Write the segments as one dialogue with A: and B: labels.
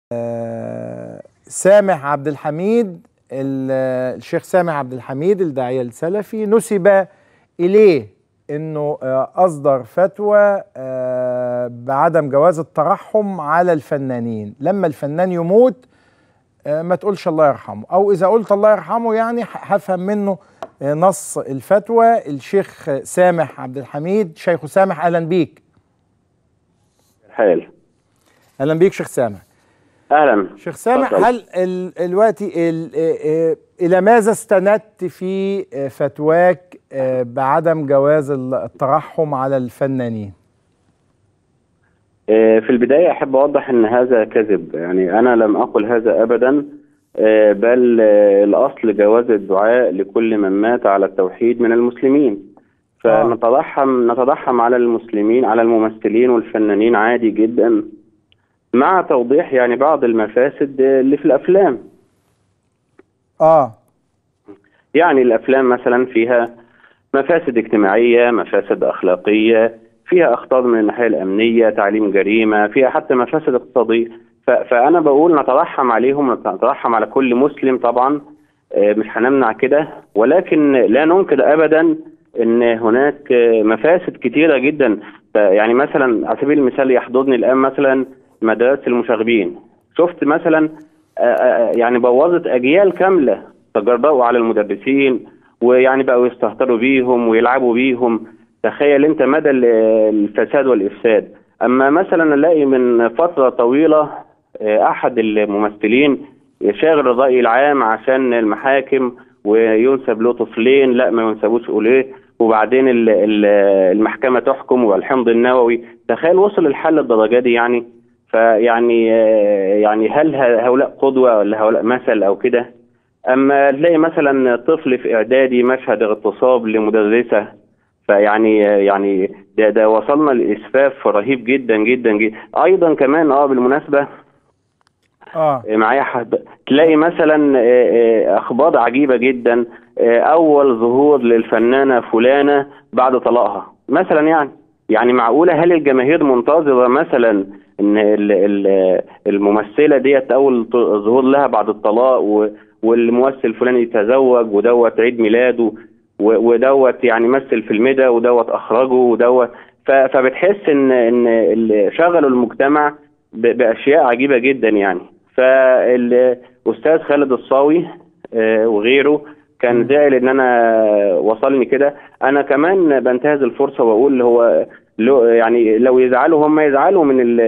A: آه، سامح عبد الحميد ال- الشيخ سامح عبد الحميد الداعية السلفي نسب إليه أنه آه، أصدر فتوى آه، بعدم جواز الترحم على الفنانين لما الفنان يموت آه، ما تقولش الله يرحمه أو إذا قلت الله يرحمه يعني ح- هفهم منه آه، نص الفتوى الشيخ سامح عبد الحميد شيخ سامح أهلا بيك
B: حال
A: أهلا بيك شيخ سامح
B: اهلا
A: شيخ سامح
B: اتفضل.
A: هل ال- دلوقتي ال- آه، آه، الى ماذا استندت في آه، فتواك آه، بعدم جواز ال- الترحم على الفنانين
B: آه، في البداية أحب أوضح أن هذا كذب يعني أنا لم أقل هذا أبدا آه، بل آه، الأصل جواز الدعاء لكل من مات على التوحيد من المسلمين فنتضحم نتضحم على المسلمين على الممثلين والفنانين عادي جدا مع توضيح يعني بعض المفاسد آه، اللي في الأفلام
A: اه
B: يعني الافلام مثلا فيها مفاسد اجتماعيه مفاسد اخلاقيه فيها اخطاء من الناحيه الامنيه تعليم جريمه فيها حتى مفاسد اقتصاديه ف- فانا بقول نترحم عليهم نترحم على كل مسلم طبعا آه، مش هنمنع كده ولكن لا ننكر ابدا ان هناك آه، مفاسد كتيره جدا ف- يعني مثلا على سبيل المثال يحضرني الان مثلا مدارس المشاغبين شفت مثلا آه، آه، يعني بوظت اجيال كامله تجرأوا على المدرسين ويعني بقوا يستهتروا بيهم ويلعبوا بيهم تخيل انت مدى ال- الفساد والافساد اما مثلا نلاقي من فتره طويله آه، احد الممثلين يشاغل الراي العام عشان المحاكم وينسب له طفلين لا ما ينسبوش اليه وبعدين ال- ال- المحكمه تحكم والحمض النووي تخيل وصل الحل للدرجه دي يعني فيعني آه، يعني هل ه- هؤلاء قدوه ولا هؤلاء مثل او كده اما تلاقي مثلا طفل في اعدادي مشهد اغتصاب لمدرسه فيعني يعني ده ده وصلنا لاسفاف رهيب جدا جدا جدا ايضا كمان اه بالمناسبه
A: اه
B: معايا حد تلاقي مثلا آه، آه، اخبار عجيبه جدا آه، اول ظهور للفنانه فلانه بعد طلاقها مثلا يعني يعني معقوله هل الجماهير منتظره مثلا ان ال- ال- الممثله ديت اول ط- ظهور لها بعد الطلاق و- والممثل الفلاني يتزوج ودوت عيد ميلاده و- ودوت يعني مثل في الميدا ودوت اخرجه ودوت ف- فبتحس ان ان ال- شغلوا المجتمع ب- باشياء عجيبه جدا يعني فالاستاذ خالد الصاوي آه، وغيره كان زعل ان انا وصلني كده انا كمان بنتهز الفرصه واقول هو لو يعني لو يزعلوا هم يزعلوا من ال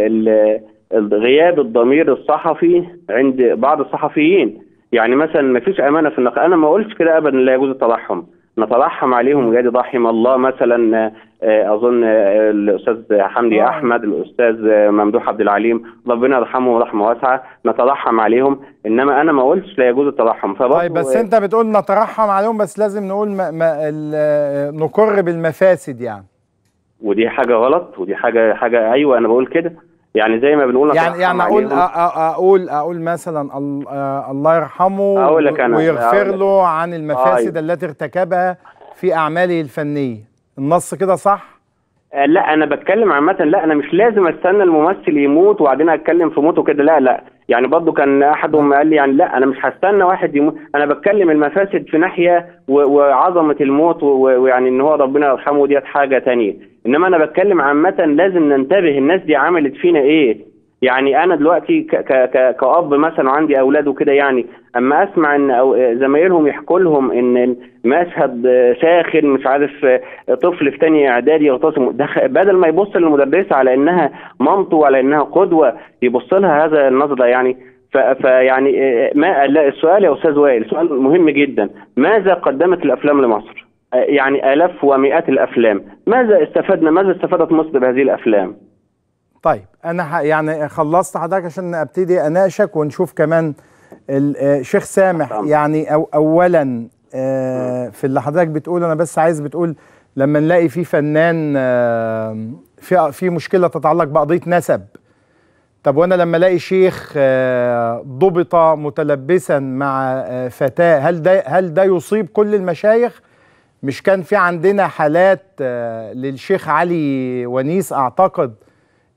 B: ال غياب الضمير الصحفي عند بعض الصحفيين يعني مثلا ما فيش امانه في النقل انا ما قلتش كده ابدا لا يجوز الترحم نترحم عليهم وجاد رحم الله مثلا آه، اظن آه، الاستاذ حمدي
A: آه.
B: احمد الاستاذ آه، ممدوح عبد العليم ربنا يرحمه رحمه واسعه نترحم عليهم انما انا ما قلتش لا يجوز الترحم فبرضه
A: طيب بس انت بتقول نترحم عليهم بس لازم نقول ما ما ال- آه، نقر بالمفاسد يعني
B: ودي حاجه غلط ودي حاجه حاجه ايوه انا بقول كده يعني زي ما بنقول
A: يعني
B: نترحم
A: يعني اقول
B: عليهم.
A: أ- أ- اقول اقول مثلا ال- آه، الله يرحمه
B: أقول لك أنا،
A: ويغفر
B: أقول لك.
A: له عن المفاسد
B: آه.
A: التي ارتكبها في اعماله الفنيه النص كده صح
B: آه، لا انا بتكلم عامه لا انا مش لازم استنى الممثل يموت وبعدين اتكلم في موته كده لا لا يعني برضه كان احدهم قال لي يعني لا انا مش هستنى واحد يموت انا بتكلم المفاسد في ناحيه و- وعظمه الموت و- و- ويعني ان هو ربنا يرحمه ديت حاجه تانية انما انا بتكلم عامه لازم ننتبه الناس دي عملت فينا ايه يعني انا دلوقتي ك ك ك كأب مثلا وعندي اولاد وكده يعني اما اسمع ان أو زمايلهم يحكوا لهم ان مشهد ساخن مش عارف طفل في تاني اعدادي يغتصب ده خ- بدل ما يبص للمدرسه على انها مامته وعلى انها قدوه يبص لها هذا النظره يعني ف- فيعني ما لا السؤال يا استاذ وائل سؤال مهم جدا ماذا قدمت الافلام لمصر؟ يعني الاف ومئات الافلام ماذا استفدنا ماذا استفادت مصر بهذه الافلام؟
A: طيب انا ح- يعني خلصت حضرتك عشان ابتدي اناقشك ونشوف كمان ال- آه، شيخ سامح
B: طبعا.
A: يعني أو اولا آه، في اللي حضرتك بتقول انا بس عايز بتقول لما نلاقي في فنان آه، في في مشكله تتعلق بقضيه نسب طب وانا لما الاقي شيخ آه، ضبط متلبسا مع آه، فتاه هل ده هل ده يصيب كل المشايخ مش كان في عندنا حالات آه، للشيخ علي ونيس اعتقد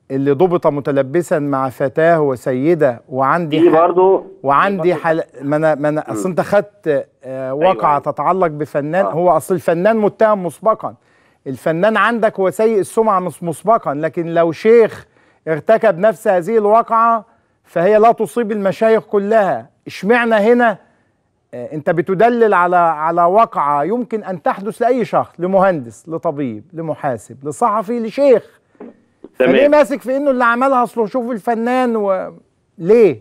A: اللي ضبط متلبسا مع فتاه وسيده وعندي
B: دي
A: ح-
B: برضو
A: وعندي حل... ما انا ما انا اصل انت خدت آه واقعه
B: أيوة.
A: تتعلق بفنان
B: آه.
A: هو اصل الفنان متهم مسبقا الفنان عندك هو سيء السمعه مس- مسبقا لكن لو شيخ ارتكب نفس هذه الواقعه فهي لا تصيب المشايخ كلها اشمعنى هنا آه، انت بتدلل على على واقعه يمكن ان تحدث لاي شخص لمهندس لطبيب لمحاسب لصحفي لشيخ فليه
B: تمام
A: ماسك في انه اللي عملها اصله شوف الفنان و... ليه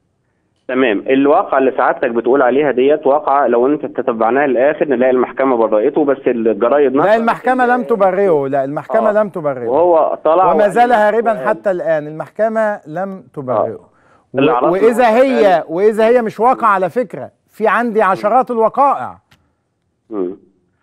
B: تمام الواقعة اللي سعادتك بتقول عليها ديت واقعة لو انت تتبعناها للاخر نلاقي المحكمة برأته بس الجرايد
A: لا
B: نشرت
A: المحكمة لم تبرئه لا المحكمة
B: آه.
A: لم تبرئه
B: وهو طلع
A: وما زال
B: وقال-
A: هاربا
B: وقال-
A: حتى الآن المحكمة لم تبرئه
B: اللي
A: و-
B: عرفنا
A: وإذا
B: هو
A: هي
B: قال-
A: وإذا هي مش واقع على فكرة في عندي عشرات الوقائع
B: مم.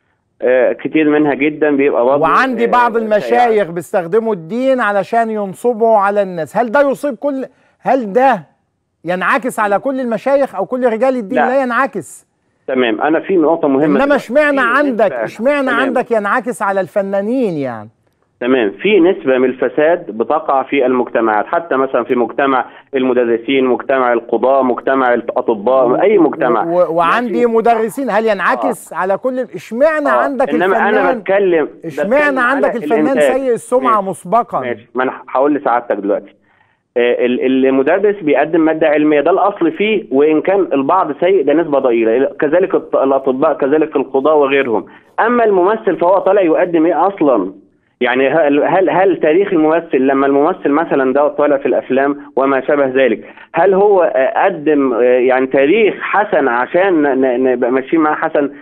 B: آه كتير منها جدا بيبقى برضه
A: وعندي
B: آه،
A: بعض
B: شائع.
A: المشايخ بيستخدموا الدين علشان ينصبوا على الناس هل ده يصيب كل هل ده ينعكس على كل المشايخ أو كل رجال الدين
B: لا.
A: لا ينعكس
B: تمام انا في نقطة مهمة
A: إنما
B: دلوقتي.
A: اشمعنى
B: في
A: عندك
B: نسبة-
A: اشمعنى
B: تمام.
A: عندك ينعكس على الفنانين يعني
B: تمام في نسبة من الفساد بتقع في المجتمعات حتى مثلا في مجتمع المدرسين مجتمع القضاء مجتمع الأطباء أي مجتمع
A: و- و- وعندي
B: ماشي؟
A: مدرسين هل ينعكس على كل اشمعنى
B: آه.
A: عندك
B: إنما أنا
A: الفنان
B: بتكلم
A: اشمعنى
B: بتكلم
A: عندك
B: على
A: الفنان
B: الإنتاج.
A: سيء السمعه
B: ماشي.
A: مسبقا
B: ماشي ما أنا هقول لسعادتك دلوقتي آه، ال- المدرس بيقدم مادة علمية ده الأصل فيه وإن كان البعض سيء ده نسبة ضئيلة كذلك الط- الأطباء كذلك القضاء وغيرهم أما الممثل فهو طالع يقدم إيه أصلا يعني هل هل, هل تاريخ الممثل لما الممثل مثلا ده طالع في الافلام وما شابه ذلك هل هو آه، قدم آه، يعني تاريخ حسن عشان ن- ن- نبقى ماشيين معاه حسن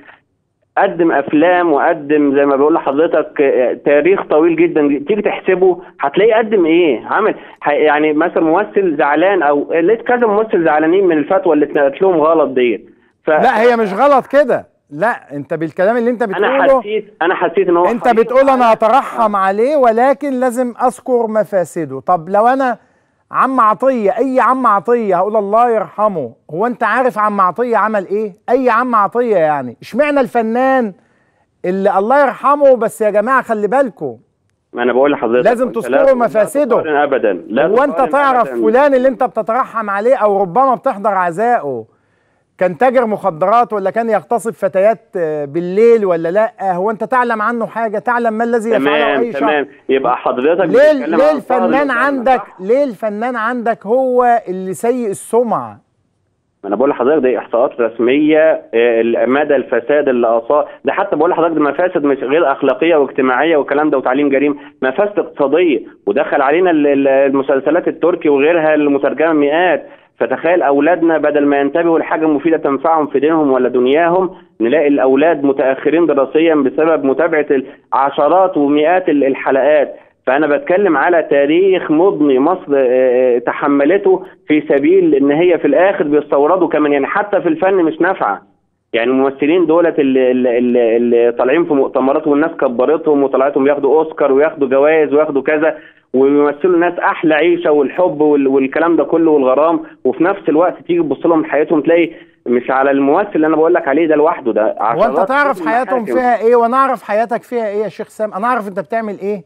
B: قدم افلام وقدم زي ما بقول لحضرتك آه، تاريخ طويل جدا تيجي تحسبه هتلاقيه قدم ايه عمل ح- يعني مثلا ممثل زعلان او لقيت كذا ممثل زعلانين من الفتوى اللي اتنقلت لهم غلط ديت ف...
A: لا هي مش غلط كده لا انت بالكلام اللي انت
B: انا
A: بتقوله
B: حسيت انا حسيت ان هو
A: انت
B: حريص
A: بتقول انا
B: على-
A: هترحم عليه ولكن لازم اذكر مفاسده طب لو انا عم عطيه اي عم عطيه هقول الله يرحمه هو انت عارف عم عطيه عمل ايه اي عم عطيه يعني اشمعنى الفنان اللي الله يرحمه بس يا جماعه خلي بالكم
B: ما انا بقول لحضرتك
A: لازم
B: أنت
A: تذكروا
B: لا- لا
A: مفاسده.
B: تقارن ابدا لا
A: هو انت
B: تقارن
A: تعرف
B: أبداً.
A: فلان اللي انت بتترحم عليه او ربما بتحضر عزائه كان تاجر مخدرات ولا كان يغتصب فتيات آه، بالليل ولا لا هو انت تعلم عنه حاجه تعلم ما الذي يفعله
B: تمام
A: اي شخص
B: تمام يبقى حضرتك
A: ليه
B: بتتكلم
A: ليه
B: عن
A: الفنان
B: طاهر
A: عندك
B: صح؟
A: ليه الفنان عندك هو اللي سيء السمعه
B: ما انا بقول لحضرتك دي احصاءات رسميه آه، مدى الفساد اللي اصاب ده حتى بقول لحضرتك ده مفاسد مش غير اخلاقيه واجتماعيه والكلام ده وتعليم جريم مفاسد اقتصاديه ودخل علينا ال- ال- المسلسلات التركي وغيرها المترجمه مئات فتخيل اولادنا بدل ما ينتبهوا لحاجه مفيده تنفعهم في دينهم ولا دنياهم نلاقي الاولاد متاخرين دراسيا بسبب متابعه عشرات ومئات ال- الحلقات فانا بتكلم على تاريخ مضني مصر آه، آه، تحملته في سبيل ان هي في الاخر بيستوردوا كمان يعني حتى في الفن مش نافعه يعني الممثلين دولت اللي, اللي, اللي, اللي طالعين في مؤتمرات والناس كبرتهم وطلعتهم ياخدوا اوسكار وياخدوا جوائز وياخدوا كذا ويمثلوا الناس احلى عيشه والحب وال- والكلام ده كله والغرام وفي نفس الوقت تيجي تبص لهم حياتهم تلاقي مش على الممثل اللي انا بقول لك عليه ده لوحده ده
A: هو انت
B: عشرات
A: تعرف
B: كتير
A: حياتهم
B: محاكم.
A: فيها ايه وانا اعرف حياتك فيها ايه يا شيخ سام انا اعرف انت بتعمل ايه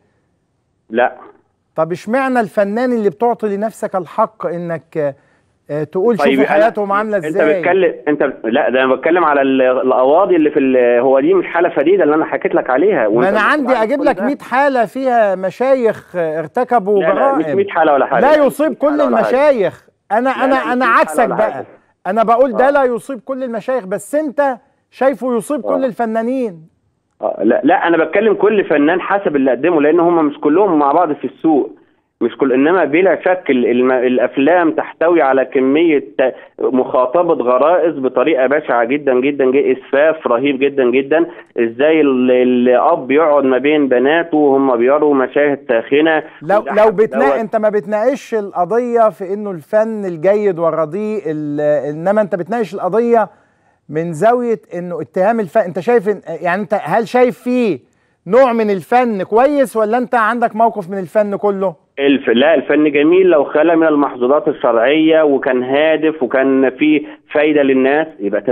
B: لا
A: طب اشمعنى الفنان اللي بتعطي لنفسك الحق انك آه، تقول
B: طيب
A: شوفوا
B: أنا-
A: حياتهم عامله
B: انت
A: ازاي
B: بتكلم انت لا ده انا بتكلم على ال- القواضي اللي في ال- هو دي مش حاله فريده اللي انا حكيت لك عليها
A: ما
B: وانت
A: انا
B: بتقول
A: عندي
B: على
A: اجيب
B: كل
A: لك
B: ده.
A: 100 حاله فيها مشايخ آه، ارتكبوا
B: لا لا مش
A: جرائم
B: 100 حاله ولا حاجه
A: لا
B: مش
A: يصيب
B: 100
A: كل
B: حالة ولا حاجة.
A: المشايخ انا
B: لا،
A: انا
B: لا، مش
A: انا
B: 100 حالة
A: عكسك
B: ولا
A: بقى
B: حاجة.
A: انا بقول ده
B: آه.
A: لا يصيب كل المشايخ بس انت شايفه يصيب كل
B: آه.
A: الفنانين
B: آه، لا لا انا بتكلم كل فنان حسب اللي قدمه لان هم مش كلهم مع بعض في السوق مش كل انما بلا شك ال- الم- الافلام تحتوي على كميه ت- مخاطبه غرائز بطريقه بشعه جدا جدا جدا اسفاف رهيب جدا جدا ازاي ال- الاب يقعد ما بين بناته وهم بيروا مشاهد ساخنه
A: لو
B: وده
A: لو
B: حد
A: بتنا
B: دوت.
A: انت ما بتناقش القضيه في انه الفن الجيد والرديء ال- انما انت بتناقش القضيه من زاويه انه اتهام الفن انت شايف إن- يعني انت هل شايف فيه نوع من الفن كويس ولا انت عندك موقف من الفن كله
B: الف... لا الفن جميل لو خلى من المحظورات الشرعية وكان هادف وكان فيه فايدة للناس يبقى تمام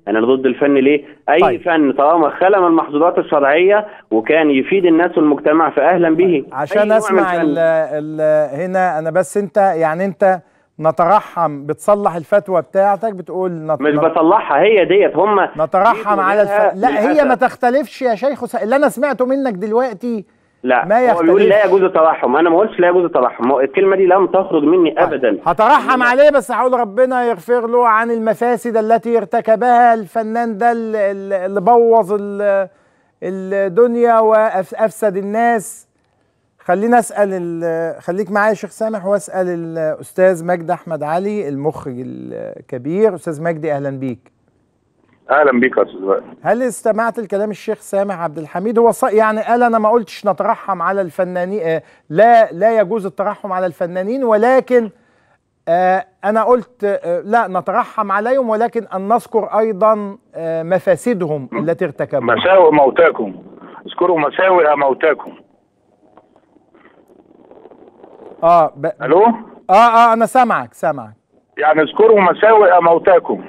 B: انا ضد الفن ليه اي
A: طيب.
B: طيب. فن طالما خلى من المحظورات الشرعيه وكان يفيد الناس والمجتمع فاهلا به
A: عشان
B: أي نوع من
A: اسمع
B: الفن.
A: ال ال هنا انا بس انت يعني انت نترحم بتصلح الفتوى بتاعتك بتقول نت...
B: مش
A: نت-
B: بصلحها هي ديت هم
A: نترحم على الف... لا هي ما
B: للأسف.
A: تختلفش يا شيخ حسين اللي انا سمعته منك دلوقتي
B: لا
A: ما
B: هو بيقول لا
A: يختلفش.
B: يجوز الترحم انا ما قلتش لا يجوز الترحم هو الكلمه دي لم تخرج مني ابدا
A: هترحم عليه بس هقول ربنا يغفر له عن المفاسد التي ارتكبها الفنان ده ال- ال- اللي بوظ ال- الدنيا وافسد الناس خلينا اسال ال- خليك معايا يا شيخ سامح واسال الاستاذ مجدي احمد علي المخرج الكبير استاذ مجدي اهلا بيك
C: اهلا بيك يا استاذ وائل
A: هل استمعت لكلام الشيخ سامح عبد الحميد هو ص... يعني قال انا ما قلتش نترحم على الفنانين آه لا لا يجوز الترحم على الفنانين ولكن آه انا قلت آه لا نترحم عليهم ولكن ان نذكر ايضا آه مفاسدهم التي ارتكبوها
C: مساوئ موتاكم اذكروا مساوئ موتاكم
A: اه ب...
C: الو
A: اه اه انا سامعك سامعك
C: يعني اذكروا مساوئ موتاكم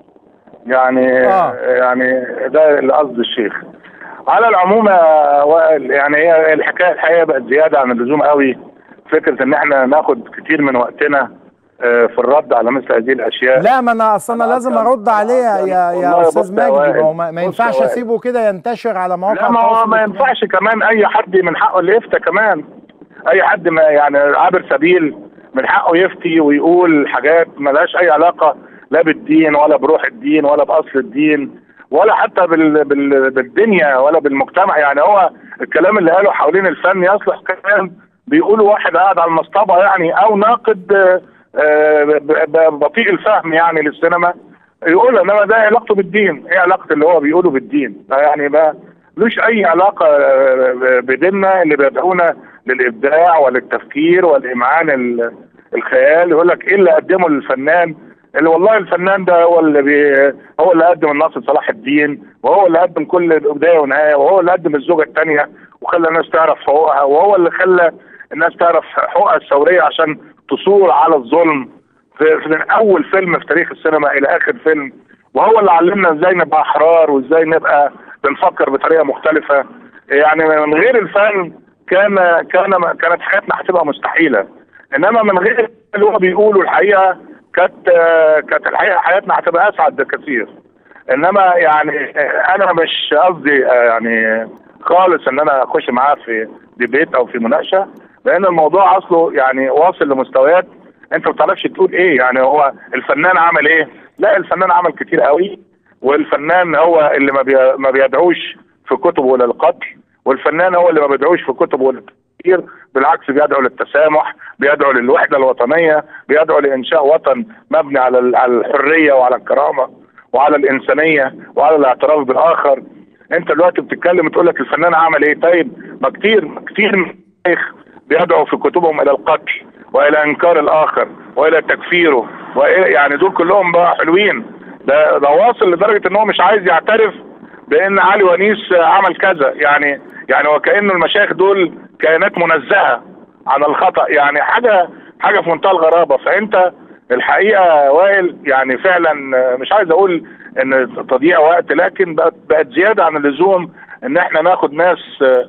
C: يعني
A: آه.
C: يعني ده القصد الشيخ على العموم يا وائل يعني هي الحكايه الحقيقه بقت زياده عن اللزوم قوي فكره ان احنا ناخد كتير من وقتنا آه، في الرد على مثل هذه الاشياء
A: لا ما انا اصلا
C: أنا
A: لازم
C: أصلاً-
A: ارد عليها
C: أصلاً
A: يا
C: والله
A: يا
C: بص
A: استاذ
C: يا
A: مجدي
C: وائل،
A: ما هو ما ما
C: بص يا
A: ينفعش
C: وائل.
A: اسيبه كده ينتشر على مواقع
C: لا ما هو
A: التواصل
C: ما
A: الاجتماعي.
C: ينفعش كمان اي حد من حقه اللي يفتى كمان اي حد ما يعني عابر سبيل من حقه يفتي ويقول حاجات ملهاش اي علاقه لا بالدين ولا بروح الدين ولا باصل الدين ولا حتى بال بال بالدنيا ولا بالمجتمع يعني هو الكلام اللي قاله حوالين الفن يصلح كلام بيقولوا واحد قاعد على المصطبه يعني او ناقد آه، آه، ب- ب- بطيء الفهم يعني للسينما يقول انما ده علاقته بالدين ايه علاقه اللي هو بيقوله بالدين ده يعني ده ملوش اي علاقه آه، بديننا اللي بيدعونا للابداع وللتفكير والامعان ال- الخيال يقول لك ايه اللي قدمه للفنان اللي والله الفنان ده هو اللي بي هو اللي قدم الناصر صلاح الدين وهو اللي قدم كل بدايه ونهايه وهو اللي قدم الزوجه الثانيه وخلى الناس تعرف حقوقها وهو اللي خلى الناس تعرف حقوقها الثوريه عشان تصور على الظلم في في من اول فيلم في تاريخ السينما الى اخر فيلم وهو اللي علمنا ازاي نبقى احرار وازاي نبقى بنفكر بطريقه مختلفه يعني من غير الفن كان كان كانت حياتنا هتبقى مستحيله انما من غير اللي هو بيقوله الحقيقه كانت كانت الحقيقه حياتنا هتبقى اسعد بكثير انما يعني انا مش قصدي يعني خالص ان انا اخش معاه في ديبيت او في مناقشه لان الموضوع اصله يعني واصل لمستويات انت ما بتعرفش تقول ايه يعني هو الفنان عمل ايه لا الفنان عمل كتير قوي والفنان هو اللي ما بي- ما بيدعوش في كتبه للقتل والفنان هو اللي ما بيدعوش في كتبه للتفكير بالعكس بيدعو للتسامح بيدعو للوحده الوطنيه بيدعو لانشاء وطن مبني على ال- على الحريه وعلى الكرامه وعلى الانسانيه وعلى الاعتراف بالاخر انت دلوقتي بتتكلم تقول لك الفنان عمل ايه طيب ما كتير كتير من المشايخ بيدعوا في كتبهم الى القتل والى انكار الاخر والى تكفيره والى يعني دول كلهم بقى حلوين ده ده واصل لدرجه ان هو مش عايز يعترف بان علي ونيس عمل كذا يعني يعني وكانه المشايخ دول كائنات منزهه عن الخطا يعني حاجه حاجه في منتهى الغرابه فانت الحقيقه وائل يعني فعلا مش عايز اقول ان تضييع وقت لكن بقت بقت زياده عن اللزوم ان احنا ناخد ناس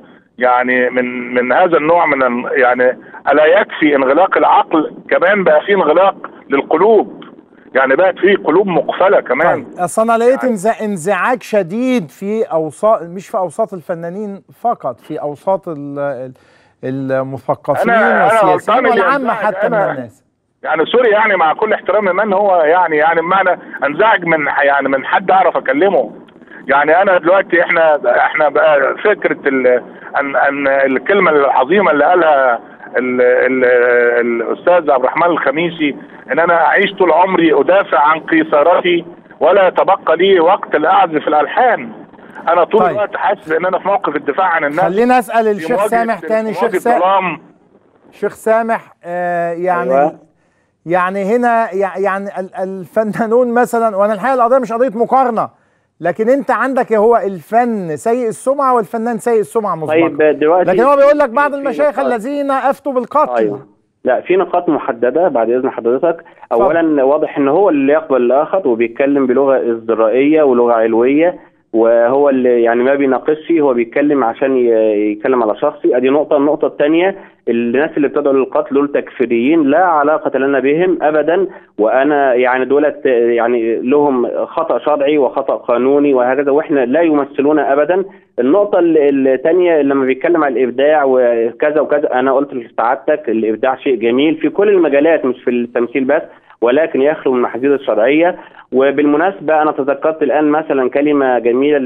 C: يعني من من هذا النوع من ال- يعني الا يكفي انغلاق العقل كمان بقى في انغلاق للقلوب يعني بقت في قلوب مقفله كمان
A: طيب اصل انا لقيت انز- انزعاج شديد في اوساط مش في اوساط الفنانين فقط في اوساط ال- ال- المثقفين
C: أنا- أنا
A: والسياسيين
C: غلطان اللي
A: والعامه
C: ينزعج.
A: حتى من
C: أنا-
A: الناس
C: يعني سوري يعني مع كل احترامي من هو يعني يعني بمعنى انزعج من يعني من حد اعرف اكلمه يعني انا دلوقتي احنا احنا بقى فكره ال ان ان الكلمه العظيمه اللي قالها ال ال الاستاذ عبد الرحمن الخميسي ان انا اعيش طول عمري ادافع عن قيصراتي ولا يتبقى لي وقت لاعزف الالحان انا طول
A: طيب.
C: الوقت حاسس ان انا في موقف الدفاع عن الناس
A: خلينا اسال
C: في
A: الشيخ
C: مواجهة-
A: سامح تاني
C: في
A: شيخ
C: مواجهة
A: سامح
C: ظلام.
A: شيخ سامح آه يعني
B: أيوة.
A: يعني هنا يع- يعني ال- الفنانون مثلا وانا الحقيقه القضيه مش قضيه مقارنه لكن انت عندك هو الفن سيء السمعه والفنان سيء السمعه مسبقا
B: طيب دلوقتي
A: لكن هو بيقول لك بعض
B: في
A: المشايخ
B: نقاط.
A: الذين افتوا بالقتل
B: ايوه لا في نقاط محدده بعد اذن حضرتك اولا واضح ان هو اللي يقبل الاخر وبيتكلم بلغه ازدرائيه ولغه علويه وهو اللي يعني ما بيناقشش هو بيتكلم عشان ي- يتكلم على شخصي ادي نقطه النقطه الثانيه الناس اللي بتدعو للقتل دول تكفيريين لا علاقه لنا بهم ابدا وانا يعني دولت يعني لهم خطا شرعي وخطا قانوني وهكذا واحنا لا يمثلونا ابدا النقطه ال- الثانيه لما بيتكلم على الابداع وكذا وكذا انا قلت لسعادتك الابداع شيء جميل في كل المجالات مش في التمثيل بس ولكن يخلو من المحاذير الشرعيه وبالمناسبه انا تذكرت الان مثلا كلمه جميله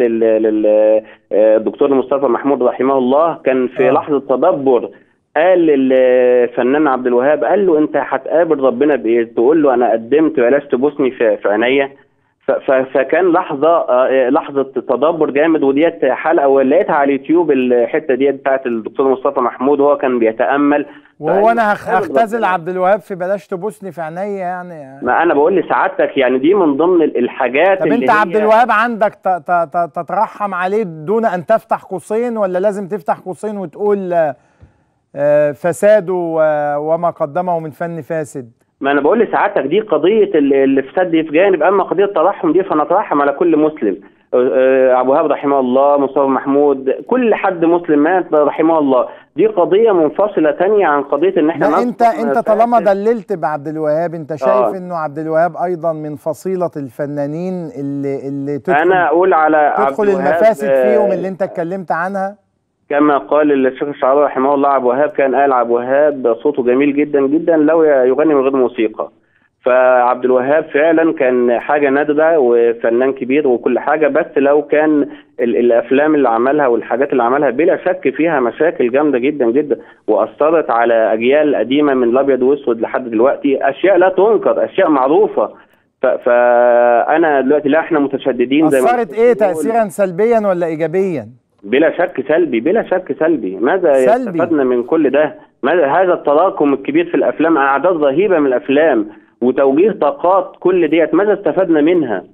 B: للدكتور مصطفى محمود رحمه الله كان في
A: آه.
B: آه. لحظه تدبر قال للفنان عبد الوهاب قال له انت هتقابل ربنا بايه؟ تقول له انا قدمت بلاش تبوسني في, في عينيا ف- ف- فكان لحظه آه، لحظه تدبر جامد وديت حلقه ولقيتها على اليوتيوب الحته ديت بتاعت الدكتور مصطفى محمود وهو كان بيتامل
A: وهو انا هخ-
B: فقال
A: هختزل
B: ربنا.
A: عبد الوهاب في بلاش تبوسني في عينيا يعني
B: ما انا بقول لسعادتك يعني دي من ضمن ال- الحاجات
A: طب
B: اللي
A: انت
B: هي-
A: عبد الوهاب عندك ت- ت- ت- تترحم عليه دون ان تفتح قوسين ولا لازم تفتح قوسين وتقول آه، آه، فساده و- وما قدمه من فن فاسد
B: ما انا بقول لسعادتك دي قضيه ال- الافساد دي في جانب اما قضيه الترحم دي فنترحم على كل مسلم آه، آه، ابو وهاب رحمه الله مصطفى محمود كل حد مسلم مات رحمه الله دي قضيه منفصله تانية عن قضيه ان احنا
A: لا انت
B: نذكر
A: انت طالما
B: فاسد.
A: دللت بعبد الوهاب انت شايف
B: آه.
A: انه عبد الوهاب ايضا من فصيله الفنانين اللي اللي تدخل
B: انا اقول على عبد
A: تدخل
B: الوهاب،
A: المفاسد
B: آه،
A: فيهم اللي انت اتكلمت عنها
B: كما قال الشيخ الشعراوي رحمه الله عبد الوهاب كان قال عبد الوهاب صوته جميل جدا جدا لو يغني من غير موسيقى فعبد الوهاب فعلا كان حاجه نادره وفنان كبير وكل حاجه بس لو كان ال- الافلام اللي عملها والحاجات اللي عملها بلا شك فيها مشاكل جامده جدا جدا واثرت على اجيال قديمه من الابيض واسود لحد دلوقتي اشياء لا تنكر اشياء معروفه ف- فانا دلوقتي لا احنا متشددين زي ما
A: اثرت ايه
B: بنقول.
A: تاثيرا سلبيا ولا ايجابيا
B: بلا شك سلبي بلا شك سلبي ماذا
A: سلبي.
B: استفدنا من كل ده ماذا هذا التراكم الكبير في الافلام اعداد رهيبه من الافلام وتوجيه طاقات كل ديت ماذا استفدنا منها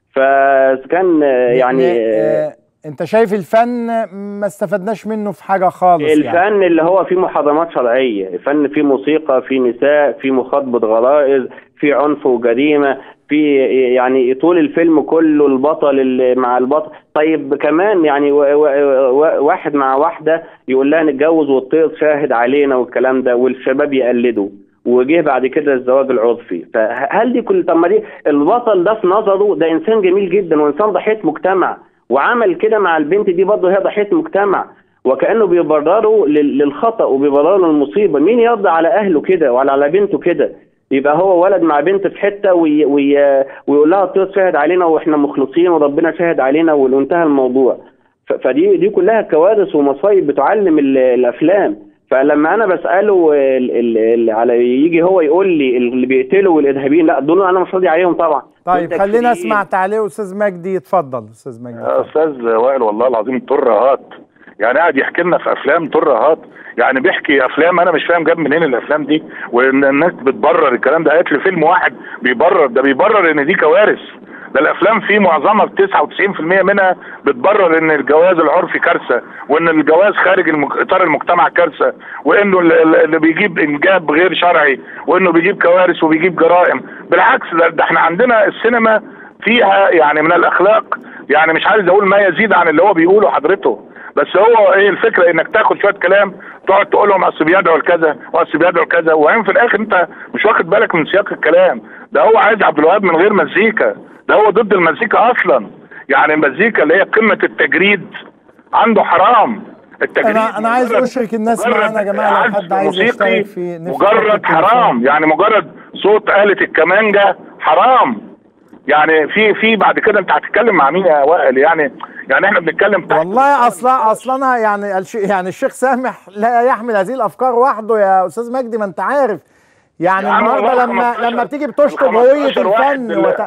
B: فكان آه، يعني آه،
A: آه، انت شايف الفن ما استفدناش منه في حاجه خالص يعني
B: الفن اللي هو فيه محرمات شرعيه الفن فيه موسيقى فيه نساء فيه مخاطبه غرائز فيه عنف وجريمه في يعني طول الفيلم كله البطل اللي مع البطل طيب كمان يعني و- و- و- واحد مع واحده يقول لها نتجوز والطير شاهد علينا والكلام ده والشباب يقلدوا وجه بعد كده الزواج العرفي فهل دي كل طب ما دي البطل ده في نظره ده انسان جميل جدا وانسان ضحيه مجتمع وعمل كده مع البنت دي برضه هي ضحيه مجتمع وكانه بيبرروا لل- للخطا وبيبرروا للمصيبه مين يرضى على اهله كده ولا على بنته كده يبقى هو ولد مع بنت في حته وي وي ويقول لها الطير شاهد علينا واحنا مخلصين وربنا شاهد علينا وانتهى الموضوع ف- فدي دي كلها كوارث ومصايب بتعلم ال- الافلام فلما انا بساله ال ال ال على يجي هو يقول لي اللي بيقتلوا والارهابيين لا دول انا مش راضي عليهم طبعا
A: طيب
B: دول
A: خلينا
B: تكفيريين.
A: اسمع تعليق استاذ مجدي اتفضل استاذ مجدي
C: يا استاذ وائل والله العظيم ترهات يعني قاعد يحكي لنا في افلام ترهات يعني بيحكي افلام انا مش فاهم جاب منين الافلام دي وان الناس بتبرر الكلام ده قالت لي فيلم واحد بيبرر ده بيبرر ان دي كوارث ده الافلام فيه معظمها ب 99% منها بتبرر ان الجواز العرفي كارثه وان الجواز خارج المك... اطار المجتمع كارثه وانه ال- ال- اللي بيجيب انجاب غير شرعي وانه بيجيب كوارث وبيجيب جرائم بالعكس ده, ده احنا عندنا السينما فيها يعني من الاخلاق يعني مش عايز اقول ما يزيد عن اللي هو بيقوله حضرته بس هو ايه الفكره انك تاخد شويه كلام تقعد تقول لهم اصل بيدعوا لكذا واصل بيدعوا لكذا وبعدين في الاخر انت مش واخد بالك من سياق الكلام ده هو عايز عبد الوهاب من غير مزيكا ده هو ضد المزيكا اصلا يعني المزيكا اللي هي قمه التجريد عنده حرام التجريد
A: انا انا عايز
C: مجرد-
A: اشرك الناس
C: مجرد
A: معانا يا جماعه لو
C: عزف
A: حد عايز
C: موسيقي
A: يشترك في نفس
C: مجرد
A: التليفون.
C: حرام يعني مجرد صوت آلة الكمانجة حرام يعني في في بعد كده انت هتتكلم مع مين يا وائل يعني يعني احنا بنتكلم تحت
A: والله اصلا اصلا يعني الش- يعني الشيخ سامح لا يحمل هذه الافكار وحده يا استاذ مجدي ما انت عارف يعني
C: يا عم
A: النهارده
C: والله
A: لما
C: 15
A: لما بتيجي بتشطب
C: 15
A: هويه
C: واحد
A: الفن
C: ال-
A: وت...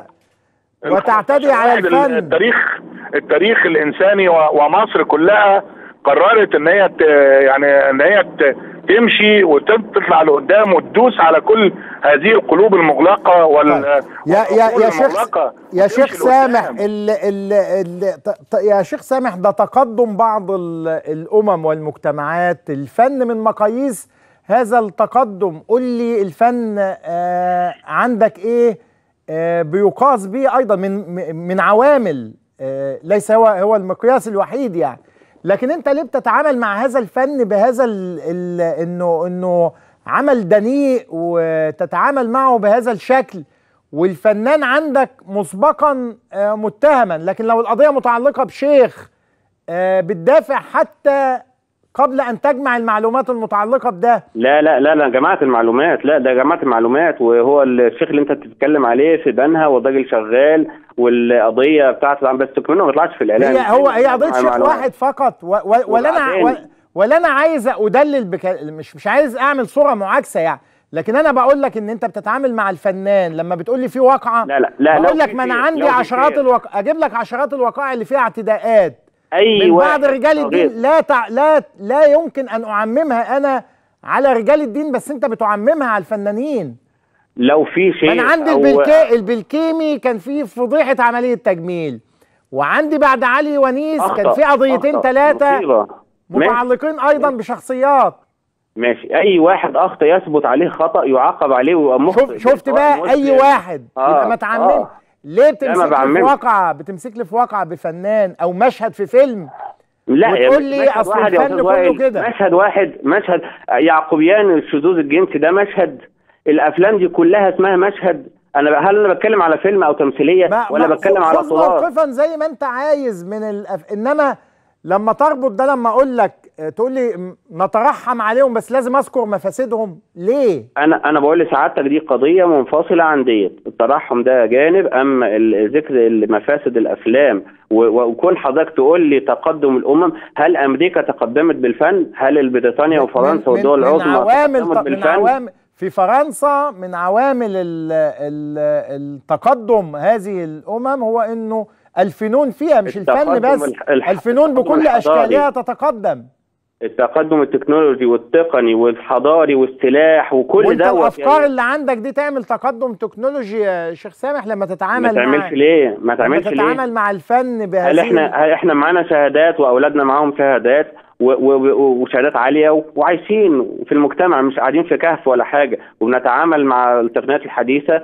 A: وتعتدي على
C: واحد ال-
A: الفن
C: التاريخ التاريخ الانساني و- ومصر كلها قررت ان هي ت- يعني ان هي ت- تمشي وتطلع لقدام وتدوس على كل هذه القلوب المغلقه وال
A: طيب. يا يا
C: والعقول
A: يا شيخ
C: المغلقة
A: يا
C: وتمشي
A: شيخ سامح
C: لقدام.
A: ال ال ال ط- ط- يا شيخ سامح ده تقدم بعض ال- الامم والمجتمعات الفن من مقاييس هذا التقدم قول لي الفن آه عندك ايه آه بيقاس بيه ايضا من من عوامل آه ليس هو هو المقياس الوحيد يعني لكن انت ليه بتتعامل مع هذا الفن بهذا ال ال انه انه عمل دنيء وتتعامل معه بهذا الشكل والفنان عندك مسبقا آه متهما لكن لو القضيه متعلقه بشيخ آه بتدافع حتى قبل ان تجمع المعلومات المتعلقه بده
B: لا لا لا لا جماعه المعلومات لا ده جماعه المعلومات وهو الشيخ اللي انت بتتكلم عليه في بنها والراجل شغال والقضيه بتاعت بس منه ما طلعش في الاعلام
A: هي هو هي قضيه شيخ واحد فقط و و ولا انا ولا انا عايز ادلل بك مش مش عايز اعمل صوره معاكسه يعني لكن انا بقول لك ان انت بتتعامل مع الفنان لما بتقول لي في واقعه
B: لا لا لا
A: بقول لك ما انا عندي عشرات الوقائع اجيب لك عشرات الوقائع اللي فيها اعتداءات
B: اي
A: من بعض رجال الدين لا تع... لا لا يمكن ان اعممها انا على رجال الدين بس انت بتعممها على الفنانين
B: لو في شيء
A: انا عندي أو... البلكي... البلكيمي كان في فضيحه عمليه تجميل وعندي بعد علي ونيس
B: أخطأ.
A: كان في قضيتين ثلاثه متعلقين ايضا بشخصيات
B: ماشي اي واحد اخطا يثبت عليه خطا يعاقب عليه ويبقى
A: مخطئ شوف شفت بقى اي واحد آه. يبقى ما تعممش آه. ليه بتمسك لي في واقعه بتمسك لي في واقعه بفنان او مشهد في فيلم
B: لا
A: وتقول لي اصل الفن كله كده
B: مشهد واحد مشهد يعقوبيان الشذوذ الجنسي ده مشهد الافلام دي كلها اسمها مشهد انا هل انا بتكلم على فيلم او تمثيليه ولا بتكلم على
A: صورة موقفا زي ما انت عايز من الأف... انما لما تربط ده لما اقول لك تقول لي نترحم عليهم بس لازم اذكر مفاسدهم ليه
B: انا انا بقول لسعادتك دي قضيه منفصله عن ديت الترحم ده جانب اما ذكر مفاسد الافلام وكون حضرتك تقول لي تقدم الامم هل امريكا تقدمت بالفن هل بريطانيا وفرنسا والدول العظمى
A: تقدمت بالفن من عوامل في فرنسا من عوامل ال ال التقدم هذه الامم هو انه الفنون فيها مش الفن بس الفنون بكل اشكالها تتقدم
B: التقدم التكنولوجي والتقني والحضاري والسلاح وكل ده
A: الافكار يعني اللي عندك دي تعمل تقدم تكنولوجي يا شيخ سامح لما تتعامل
B: ما تعملش ليه ما تعملش
A: ليه تتعامل مع الفن بهذه
B: هل احنا هل احنا معانا شهادات واولادنا معاهم شهادات وشهادات عاليه وعايشين في المجتمع مش قاعدين في كهف ولا حاجه وبنتعامل مع التقنيات الحديثه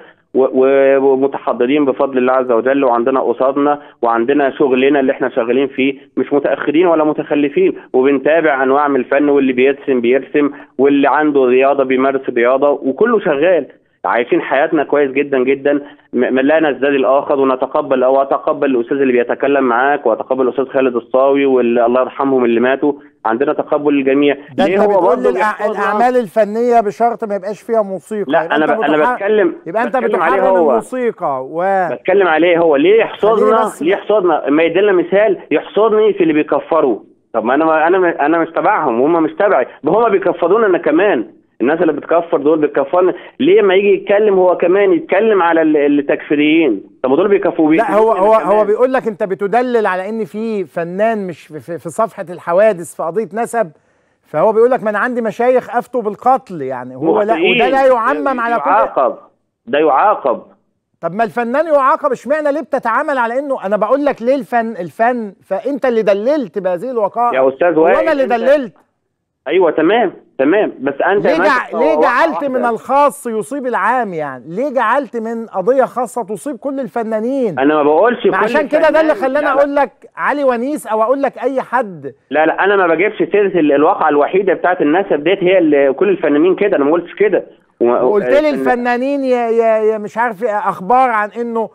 B: ومتحضرين بفضل الله عز وجل وعندنا قصادنا وعندنا شغلنا اللي احنا شغالين فيه مش متاخرين ولا متخلفين وبنتابع انواع من الفن واللي بيرسم بيرسم واللي عنده رياضه بيمارس رياضه وكله شغال عايشين حياتنا كويس جدا جدا لا نزداد الاخر ونتقبل او اتقبل الاستاذ اللي بيتكلم معاك واتقبل الاستاذ خالد الصاوي واللي الله يرحمهم اللي ماتوا عندنا تقبل للجميع
A: ده ليه انت بتقول لي الاعمال الفنيه بشرط ما يبقاش فيها موسيقى
B: لا انا ب... انا بتكلم
A: يبقى انت بتحرم الموسيقى و
B: بتكلم عليه هو ليه يحصدنا ليه يحصدنا ما يدينا مثال يحصدني في اللي بيكفروا طب ما انا انا انا مش تبعهم وهم مش تبعي هم بيكفرونا انا كمان الناس اللي بتكفر دول بتكفرنا ليه ما يجي يتكلم هو كمان يتكلم على التكفيريين طب دول بيكفوا
A: لا هو هو هو بيقول لك انت بتدلل على ان في فنان مش في, في صفحه الحوادث في قضيه نسب فهو بيقول لك ما انا عندي مشايخ افتوا بالقتل يعني هو لا وده لا يعمم على كل
B: يعاقب ده يعاقب
A: طب ما الفنان يعاقب اشمعنى ليه بتتعامل على انه انا بقول لك ليه الفن الفن فانت اللي دللت بهذه الوقائع
B: يا استاذ وائل
A: وانا اللي دللت
B: ايوه تمام تمام بس انت
A: ليه, جع... ليه جعلت من الخاص يصيب العام يعني ليه جعلت من قضيه خاصه تصيب كل الفنانين
B: انا ما بقولش كل
A: عشان كده ده اللي خلاني اقول لك علي ونيس او اقول لك اي حد
B: لا لا انا ما بجيبش سيره الواقعه الوحيده بتاعت النسب ديت هي اللي كل الفنانين كده انا ما قلتش كده
A: وقلت لي الفنانين يا, يا, يا مش عارف اخبار عن انه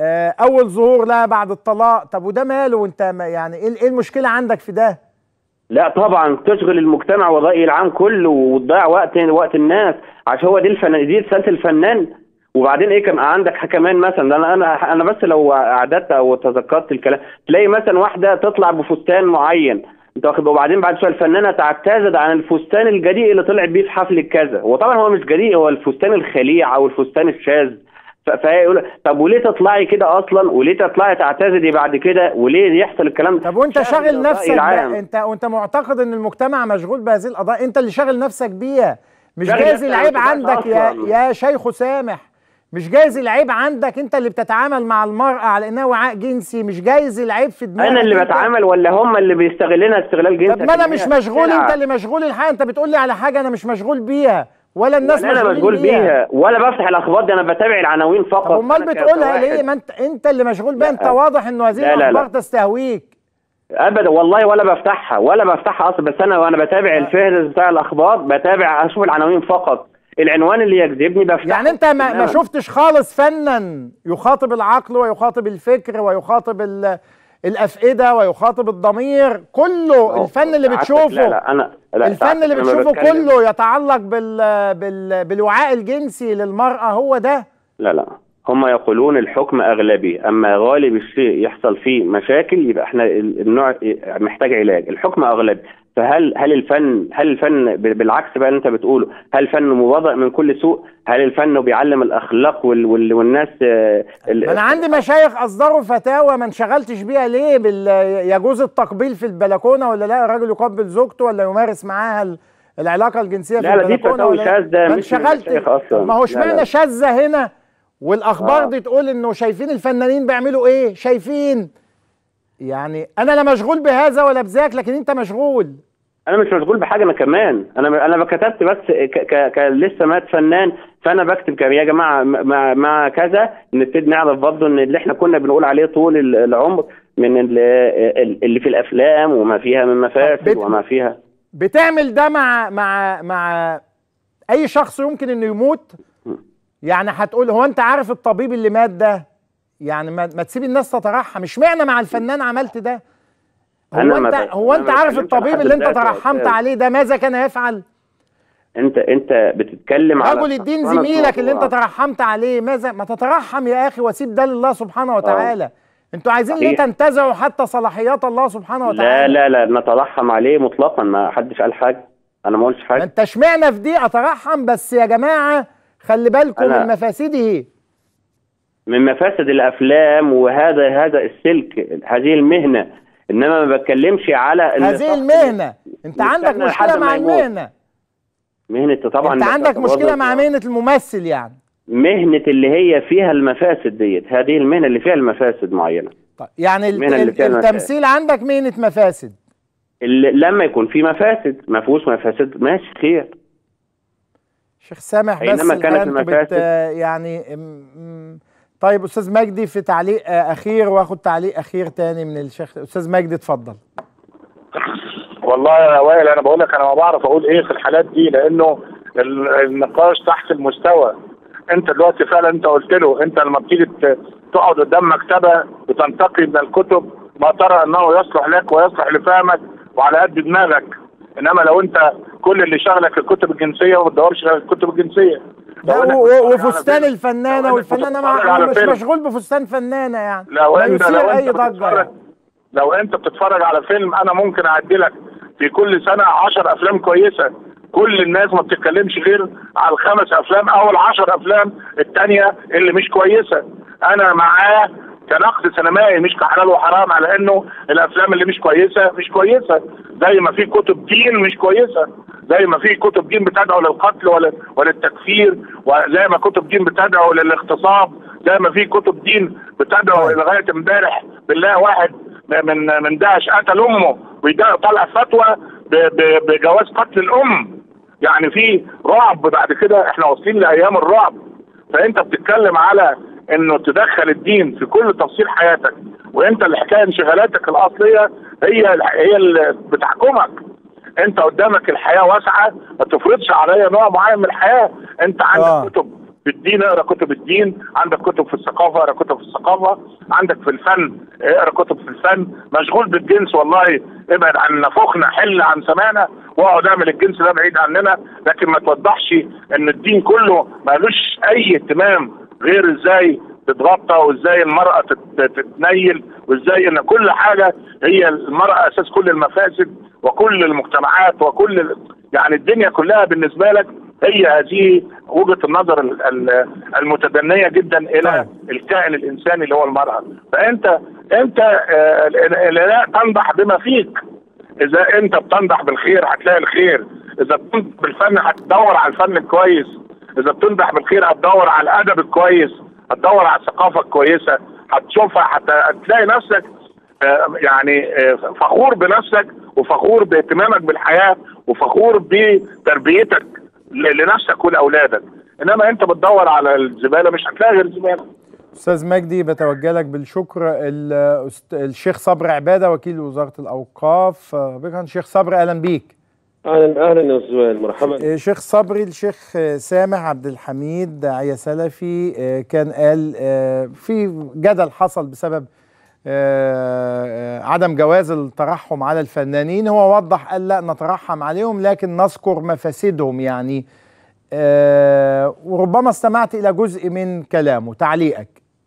A: اول ظهور لها بعد الطلاق طب وده ماله وانت يعني ايه المشكله عندك في ده
B: لا طبعا تشغل المجتمع والرأي العام كله وتضيع وقت وقت الناس عشان هو دي الفن دي رساله الفنان وبعدين ايه كان عندك كمان مثلا انا انا انا بس لو اعددت او تذكرت الكلام تلاقي مثلا واحده تطلع بفستان معين انت واخد وبعدين بعد شويه الفنانه تعتذر عن الفستان الجريء اللي طلعت بيه في حفله كذا وطبعا هو مش جريء هو الفستان الخليع او الفستان الشاذ فيقول طب وليه تطلعي كده اصلا وليه تطلعي تعتذري بعد كده وليه يحصل الكلام
A: طب وانت شاغل نفسك انت وانت معتقد ان المجتمع مشغول بهذه القضايا انت اللي شاغل نفسك بيها مش جايز العيب عندك يا يا شيخ سامح مش جايز العيب عندك انت اللي بتتعامل مع المرأة على انها وعاء جنسي مش جايز العيب في دماغك
B: انا اللي
A: انت.
B: بتعامل ولا هم اللي بيستغلنا استغلال جنسي
A: طب ما انا مش مشغول انت اللي مشغول الحاجة انت بتقول لي على حاجة انا مش مشغول بيها ولا الناس
B: ولا انا
A: مشغولين
B: مشغول بيها ولا بفتح الاخبار دي انا بتابع العناوين فقط
A: طب امال
B: أنا
A: بتقولها
B: كواحد.
A: ليه ما انت انت اللي مشغول بيها
B: لا.
A: انت واضح انه هذه
B: لا، لا،
A: الاخبار
B: لا.
A: تستهويك
B: ابدا والله ولا بفتحها ولا بفتحها اصلا بس انا وانا بتابع الفهرس بتاع الاخبار بتابع اشوف العناوين فقط العنوان اللي يجذبني بفتحه
A: يعني انت ما, ما
B: تماماً.
A: شفتش خالص فنا يخاطب العقل ويخاطب الفكر ويخاطب ال- الافئده ويخاطب الضمير كله
B: أهو.
A: الفن اللي
B: سعادتك-
A: بتشوفه
B: لا لا انا لا
A: الفن
B: سعادتك
A: اللي
B: أنا
A: بتشوفه
B: بتكلم-
A: كله يتعلق بال بال بالوعاء الجنسي للمرأة هو ده
B: لا لا هم يقولون الحكم اغلبي اما غالب الشيء يحصل فيه مشاكل يبقى احنا ال- النوع محتاج علاج الحكم اغلبي فهل هل الفن هل الفن ب- بالعكس بقى اللي انت بتقوله هل الفن مبرئ من كل سوء هل الفن بيعلم الاخلاق وال وال والناس آه، ال-
A: ما انا عندي مشايخ اصدروا فتاوى ما انشغلتش بيها ليه بال يجوز التقبيل في البلكونه ولا لا الراجل يقبل زوجته ولا يمارس معاها ال- العلاقه الجنسيه في
B: لا، لا، دي
A: البلكونه
B: فتاوي
A: ولا
B: شاذة
A: ما
B: مش من
A: انشغلت
B: المشايخ أصلاً.
A: ما هو
B: لا،
A: اشمعنى
B: لا.
A: شاذه هنا والاخبار
B: آه.
A: دي تقول انه شايفين الفنانين بيعملوا ايه شايفين يعني انا لا مشغول بهذا ولا بذاك لكن انت مشغول
B: انا مش مشغول بحاجه انا كمان انا انا كتبت بس ك ك ك لسه مات فنان فانا بكتب كم يا جماعه مع مع كذا نبتدي نعرف برضه ان اللي احنا كنا بنقول عليه طول ال- العمر من ال- ال- اللي في الافلام وما فيها من مفاسد
A: بت-
B: وما فيها
A: بتعمل ده مع مع مع اي شخص يمكن انه يموت يعني هتقول هو انت عارف الطبيب اللي مات ده يعني ما, ما تسيب الناس تترحم اشمعنى مع الفنان عملت ده هو
B: أنا ما
A: انت
B: ب-
A: هو
B: أنا
A: انت
B: ما
A: عارف
B: بتكلمش على
A: الطبيب
B: حد
A: اللي انت
B: ذاته يا
A: ترحمت
B: أستاذ.
A: عليه ده ماذا كان يفعل
B: انت انت بتتكلم على
A: رجل الدين
B: شخصنة
A: زميلك اللي انت
B: موضوع.
A: ترحمت عليه ماذا ما تترحم يا اخي وسيب ده لله سبحانه وتعالى انتوا عايزين ليه
B: صحيح.
A: تنتزعوا حتى صلاحيات الله سبحانه
B: لا
A: وتعالى
B: لا لا نترحم عليه مطلقا ما حدش قال حاجه انا ما قلتش
A: ما
B: حاجه
A: انت اشمعنى في دي اترحم بس يا جماعه خلي بالكم
B: أنا-
A: من مفاسده
B: من مفاسد الافلام وهذا هذا السلك هذه المهنه انما ما بتكلمش على إن
A: هذه
B: شخص
A: المهنه انت عندك
B: يستنى لحد
A: مشكله
B: ما
A: مع
B: يموت.
A: المهنه
B: مهنه طبعا
A: انت عندك
B: مفاسد
A: مشكله
B: برضه.
A: مع مهنه الممثل يعني
B: مهنه اللي هي فيها المفاسد ديت هذه المهنه اللي فيها المفاسد معينه
A: طيب يعني ال-
B: المهنة اللي
A: ال-
B: فيها المفاسد.
A: التمثيل عندك مهنه مفاسد
B: اللي لما يكون في مفاسد ما فيهوش مفاسد ماشي خير
A: شيخ سامح بس
B: حينما كانت
A: الحقيقة انتوا بت
B: المفاسد-
A: يعني م- م- طيب استاذ مجدي في تعليق آه، اخير واخد تعليق اخير تاني من الشيخ استاذ مجدي اتفضل
C: والله يا وائل انا بقول لك انا ما بعرف اقول ايه في الحالات دي لانه ال- النقاش تحت المستوى انت دلوقتي فعلا انت قلت له انت لما بتيجي ت- تقعد قدام مكتبه وتنتقي من الكتب ما ترى انه يصلح لك ويصلح لفهمك وعلى قد دماغك انما لو انت كل اللي شغلك الكتب الجنسيه وما تدورش على الكتب الجنسيه
A: لا
C: لو إنك
A: و- و-
C: بتتفرج على
A: وفستان
C: فيلم- لو
A: الفنانه
C: إنك
A: والفنانه
C: بتتفرج
A: مع
C: على
A: مش
C: فيلم-
A: مشغول بفستان فنانه يعني
C: لو
A: لا
C: انت
A: يثير
C: لو
A: اي
C: انت
A: ضجه
C: بتتفرج
A: يعني.
C: لو انت بتتفرج على فيلم انا ممكن اعدي لك في كل سنه 10 افلام كويسه كل الناس ما بتتكلمش غير على الخمس افلام او العشر افلام التانية اللي مش كويسه انا معاه كنقد سينمائي مش كحلال وحرام على انه الافلام اللي مش كويسه مش كويسه زي ما في كتب دين مش كويسه زي ما في كتب دين بتدعو للقتل ولا وللتكفير وزي ما كتب دين بتدعو للاغتصاب زي ما في كتب دين بتدعو
A: طيب.
C: لغايه امبارح بالله واحد من من داعش قتل امه وطلع فتوى ب- ب- بجواز قتل الام يعني في رعب بعد كده احنا واصلين لايام الرعب فانت بتتكلم على انه تدخل الدين في كل تفصيل حياتك وانت الحكايه انشغالاتك الاصليه هي هي اللي بتحكمك انت قدامك الحياه واسعه ما تفرضش عليا نوع معين من الحياه انت عندك
A: آه.
C: آه. كتب في الدين اقرا كتب الدين عندك كتب في الثقافه اقرا كتب في الثقافه عندك في الفن اقرا كتب في الفن مشغول بالجنس والله ابعد عن نفوخنا حل عن سمانا واقعد اعمل الجنس ده بعيد عننا لكن ما توضحش ان الدين كله مالوش اي اهتمام غير ازاي تتغطى وازاي المرأة تت- تتنيل وازاي ان كل حاجة هي المرأة اساس كل المفاسد وكل المجتمعات وكل ال- يعني الدنيا كلها بالنسبة لك هي هذه وجهة النظر ال- ال- المتدنية جدا الى الكائن الانساني اللي هو المرأة فانت انت آه، ال- ال- لا تنضح بما فيك اذا انت بتنضح بالخير هتلاقي الخير اذا كنت بالفن هتدور على الفن الكويس اذا بتنجح بالخير هتدور على الادب الكويس هتدور على الثقافه الكويسه هتشوفها حتى هتلاقي نفسك آه، يعني آه، فخور بنفسك وفخور باهتمامك بالحياه وفخور بتربيتك ل- لنفسك ولاولادك انما انت بتدور على الزباله مش هتلاقي غير زباله
A: استاذ مجدي بتوجه لك بالشكر ال- أست- الشيخ صبري عباده وكيل وزاره الاوقاف آه، بكرة الشيخ صبري اهلا بيك
D: اهلا اهلا يا استاذ وائل مرحبا
A: آه، شيخ صبري الشيخ آه، سامح عبد الحميد داعية سلفي آه، كان قال آه، في جدل حصل بسبب آه، آه، عدم جواز الترحم على الفنانين هو وضح قال لا نترحم عليهم لكن نذكر مفاسدهم يعني آه، وربما استمعت إلى جزء من كلامه تعليقك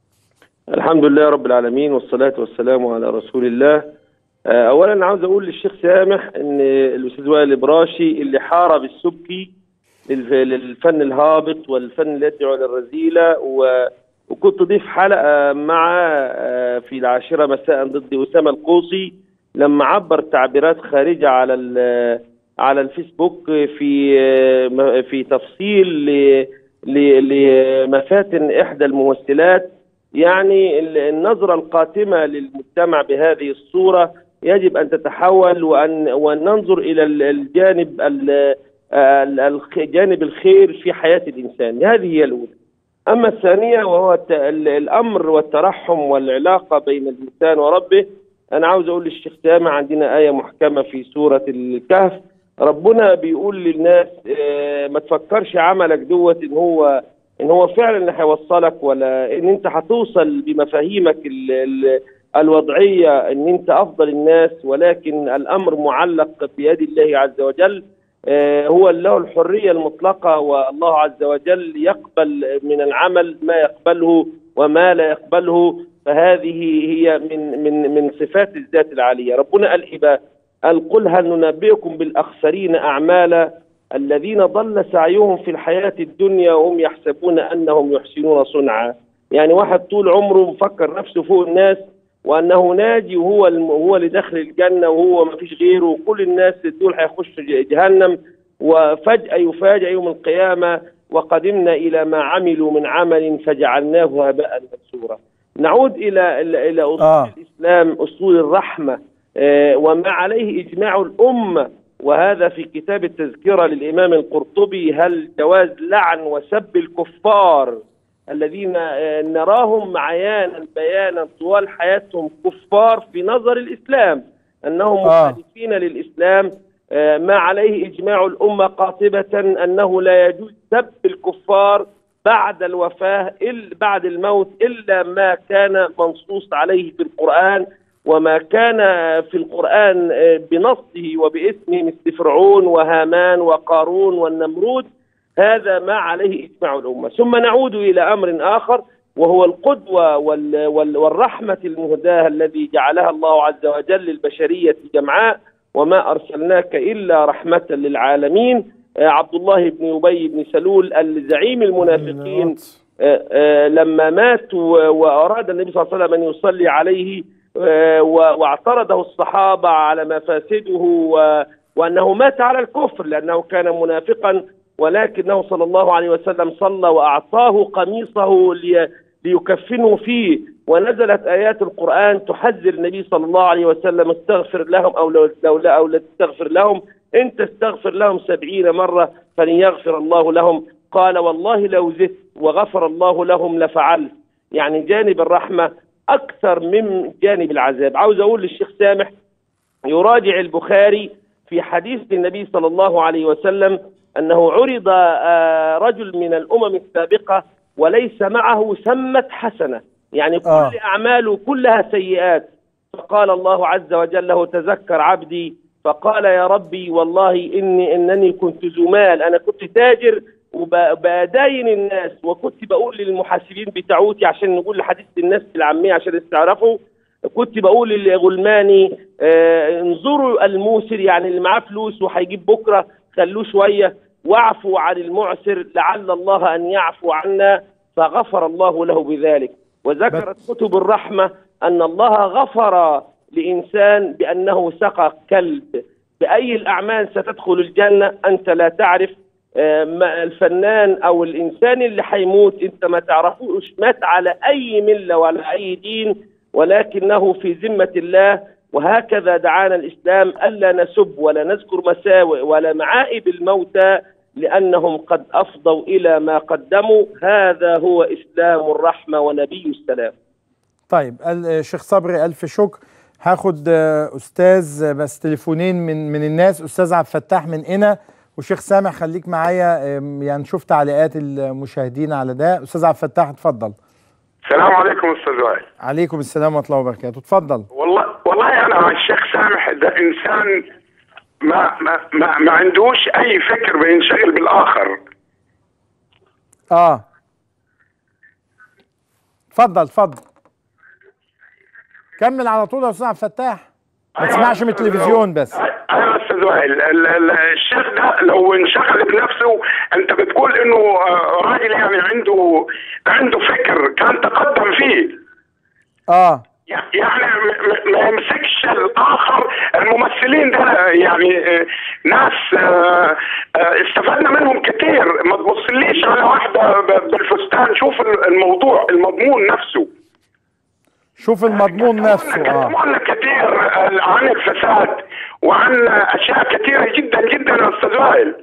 D: الحمد لله رب العالمين والصلاه والسلام على رسول الله آه، اولا عاوز اقول للشيخ سامح ان الاستاذ وائل الابراشي اللي حارب السبكي للف- للفن الهابط والفن الذي يدعو للرذيله و وكنت ضيف حلقه مع آه، في العاشره مساء ضد اسامه القوسي لما عبر تعبيرات خارجه على ال- على الفيسبوك في آه، م- في تفصيل ل- ل- لمفاتن احدى الممثلات يعني ال- النظره القاتمه للمجتمع بهذه الصوره يجب ان تتحول وان وان ننظر الى ال- الجانب ال- ال- الخ- جانب الخير في حياه الانسان هذه هي الاولى اما الثانيه وهو الت- ال- الامر والترحم والعلاقه بين الانسان وربه انا عاوز اقول للشيخ سامع عندنا ايه محكمه في سوره الكهف ربنا بيقول للناس آه، ما تفكرش عملك دوت ان هو ان هو فعلا اللي هيوصلك ولا ان انت هتوصل بمفاهيمك ال ال الوضعيه ان انت افضل الناس ولكن الامر معلق بيد الله عز وجل آه، هو له الحريه المطلقه والله عز وجل يقبل من العمل ما يقبله وما لا يقبله فهذه هي من من من صفات الذات العاليه ربنا قال إيه بقى؟ قال قل هل ننبئكم بالاخسرين اعمالا الذين ضل سعيهم في الحياه الدنيا وهم يحسبون انهم يحسنون صنعا يعني واحد طول عمره مفكر نفسه فوق الناس وانه ناجي وهو الم... هو اللي داخل الجنه وهو ما فيش غيره وكل الناس دول هيخشوا ج- جهنم وفجاه يفاجئ يوم القيامه وقدمنا الى ما عملوا من عمل فجعلناه هباء منثورا نعود الى الى الى اصول
A: آه.
D: آه. الاسلام اصول الرحمه آه وما عليه اجماع الامه وهذا في كتاب التذكره للامام القرطبي هل جواز لعن وسب الكفار الذين آه، نراهم عيانا بيانا طوال حياتهم كفار في نظر الاسلام انهم
A: آه.
D: مخالفين للاسلام آه، ما عليه اجماع الامه قاطبه انه لا يجوز سب الكفار بعد الوفاه إلا بعد الموت الا ما كان منصوص عليه في القران وما كان في القران آه، بنصه وباسمه مثل فرعون وهامان وقارون والنمرود هذا ما عليه اجماع الامه، ثم نعود الى امر اخر وهو القدوه وال وال والرحمه المهداه الذي جعلها الله عز وجل للبشريه جمعاء وما ارسلناك الا رحمه للعالمين آه، عبد الله بن ابي بن سلول الزعيم المنافقين آه، آه، لما مات و- واراد النبي صلى الله عليه وسلم ان يصلي عليه آه، و- واعترضه الصحابه على مفاسده و- وانه مات على الكفر لانه كان منافقا ولكنه صلى الله عليه وسلم صلى واعطاه قميصه لي ليكفنه فيه ونزلت ايات القران تحذر النبي صلى الله عليه وسلم استغفر لهم او لو لو لا او لا تستغفر لهم ان تستغفر لهم سبعين مره فلن يغفر الله لهم قال والله لو زدت وغفر الله لهم لفعلت يعني جانب الرحمه اكثر من جانب العذاب عاوز اقول للشيخ سامح يراجع البخاري في حديث النبي صلى الله عليه وسلم انه عرض آه، رجل من الامم السابقه وليس معه سمه حسنه يعني كل
A: آه.
D: اعماله كلها سيئات فقال الله عز وجل له تذكر عبدي فقال يا ربي والله اني انني كنت ذو مال انا كنت تاجر وبداين الناس وكنت بقول للمحاسبين بتاعوتي عشان نقول لحديث الناس العاميه عشان يستعرفوا كنت بقول للغلماني آه انظروا الموسر يعني اللي معاه فلوس وهيجيب بكره خلوه شويه واعفوا عن المعسر لعل الله ان يعفو عنا فغفر الله له بذلك وذكرت كتب الرحمه ان الله غفر لانسان بانه سقى كلب باي الاعمال ستدخل الجنه انت لا تعرف آه، ما الفنان او الانسان اللي هيموت انت ما تعرفوش مات على اي مله ولا اي دين ولكنه في ذمه الله وهكذا دعانا الاسلام الا نسب ولا نذكر مساوئ ولا معائب الموتى لانهم قد افضوا الى ما قدموا هذا هو اسلام الرحمه ونبي السلام.
A: طيب ال- شيخ صبري الف شكر هاخد آه، استاذ آه، بس تليفونين من من الناس استاذ عبد الفتاح من هنا وشيخ سامح خليك معايا آم، يعني نشوف تعليقات المشاهدين على ده استاذ عبد الفتاح اتفضل
E: السلام عليكم استاذ وائل
A: عليكم السلام ورحمه الله وبركاته اتفضل
E: والله والله انا مع الشيخ سامح ده انسان ما ما ما, ما عندوش اي فكر بينشغل بالاخر
A: اه اتفضل اتفضل كمل على طول يا استاذ عبد الفتاح ما تسمعش من التلفزيون بس
E: ايوه استاذ وائل ال- ال- الشيخ ده لو انشغل بنفسه انت بتقول انه آه، راجل يعني عنده عنده فكر كان تقدم فيه
A: اه
E: يعني م- م- ما يمسكش الاخر الممثلين ده يعني آه، ناس آه، آه، استفدنا منهم كتير ما تبصليش على واحده ب- بالفستان شوف ال- الموضوع المضمون نفسه
A: شوف المضمون نفسه اه
E: كتبوا كتير آه، عن الفساد وعن اشياء كثيره جدا جدا يا استاذ وائل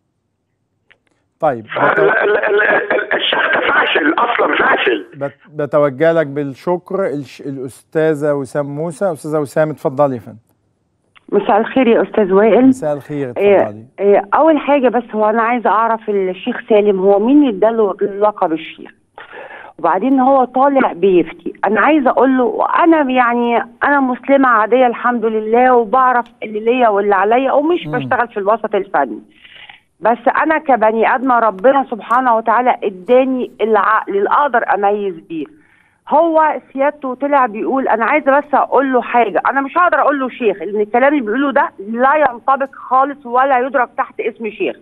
A: طيب
E: فال-
A: بت-
E: ال- ال- ال- الشيخ ده فاشل اصلا فاشل
A: بت- بتوجه لك بالشكر الش- الاستاذه وسام موسى استاذه وسام اتفضلي يا فندم
F: مساء الخير يا استاذ وائل
A: مساء الخير
F: إيه
A: اتفضلي
F: إيه اول حاجه بس هو انا عايزه اعرف الشيخ سالم هو مين اللي اداله لقب الشيخ وبعدين هو طالع بيفتي انا عايزه اقول له انا يعني انا مسلمه عاديه الحمد لله وبعرف اللي ليا واللي عليا ومش بشتغل في الوسط الفني بس انا كبني ادمه ربنا سبحانه وتعالى اداني العقل اللي اقدر اميز بيه هو سيادته طلع بيقول انا عايزه بس اقول له حاجه انا مش هقدر اقول له شيخ لان الكلام اللي بيقوله ده لا ينطبق خالص ولا يدرك تحت اسم شيخ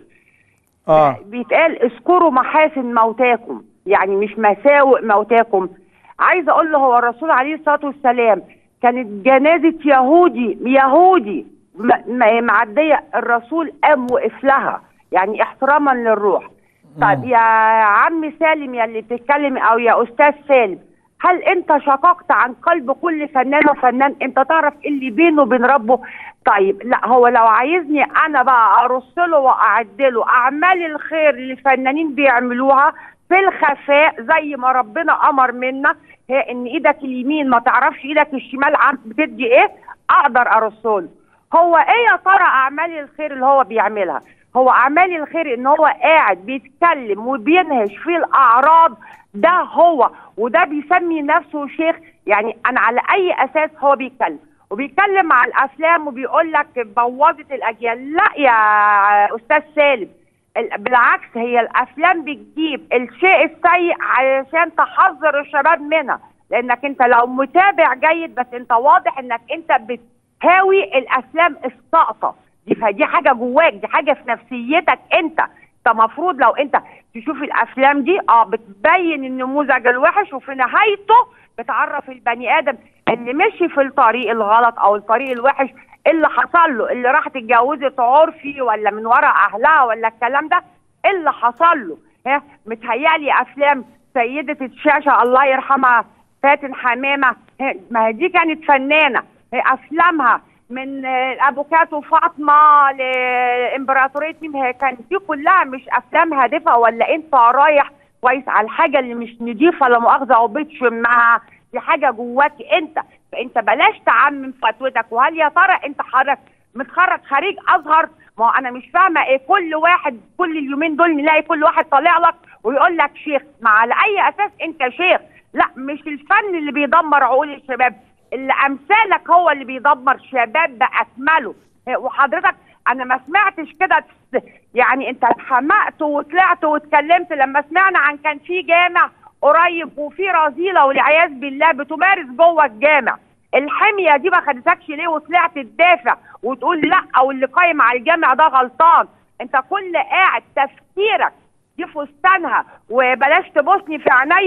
A: اه
F: بيتقال اذكروا محاسن موتاكم يعني مش مساوئ موتاكم عايزه اقول له هو الرسول عليه الصلاه والسلام كانت جنازه يهودي يهودي م- م- معديه الرسول قام وقف لها يعني احتراما للروح طيب يا عم سالم يا اللي بتتكلم او يا استاذ سالم هل انت شققت عن قلب كل فنان وفنان انت تعرف إيه اللي بينه وبين ربه طيب لا هو لو عايزني انا بقى ارص له واعد له اعمال الخير اللي الفنانين بيعملوها في الخفاء زي ما ربنا امر منا هي ان ايدك اليمين ما تعرفش ايدك الشمال عم بتدي ايه اقدر ارصه له هو ايه يا ترى اعمال الخير اللي هو بيعملها هو اعمال الخير ان هو قاعد بيتكلم وبينهش في الاعراض ده هو وده بيسمي نفسه شيخ يعني انا على اي اساس هو بيتكلم وبيتكلم على الافلام وبيقول لك بوظت الاجيال لا يا استاذ سالم ال- بالعكس هي الافلام بتجيب الشيء السيء علشان تحذر الشباب منها لانك انت لو متابع جيد بس انت واضح انك انت بتهاوي الافلام الساقطه دي فدي حاجه جواك دي حاجه في نفسيتك انت انت مفروض لو انت تشوف الافلام دي اه بتبين النموذج الوحش وفي نهايته بتعرف البني ادم اللي مشي في الطريق الغلط او الطريق الوحش اللي حصل له اللي راحت اتجوزت عرفي ولا من ورا اهلها ولا الكلام ده إيه اللي حصل له ها متهيألي افلام سيدة الشاشة الله يرحمها فاتن حمامة ها، ما هي دي كانت فنانة هي افلامها من آه، افوكاتو فاطمه لامبراطوريه ميم هي كانت دي كلها مش افلام هادفه ولا انت رايح كويس على الحاجه اللي مش نضيفه لا مؤاخذه وبتشمها دي حاجه جواك انت فانت بلاش تعمم فتوتك وهل يا ترى انت حضرتك متخرج خريج ازهر ما هو انا مش فاهمه ايه كل واحد كل اليومين دول نلاقي كل واحد طالع لك ويقول لك شيخ ما على اي اساس انت شيخ لا مش الفن اللي بيدمر عقول الشباب اللي امثالك هو اللي بيدمر شباب باكمله إيه، وحضرتك انا ما سمعتش كده تس- يعني انت اتحمقت وطلعت واتكلمت لما سمعنا عن كان في جامع قريب وفي رذيله والعياذ بالله بتمارس جوه الجامع الحميه دي ما خدتكش ليه وطلعت تدافع وتقول لا او اللي قايم على الجامع ده غلطان انت كل قاعد تفكيرك دي فستانها وبلاش تبوسني في عينيا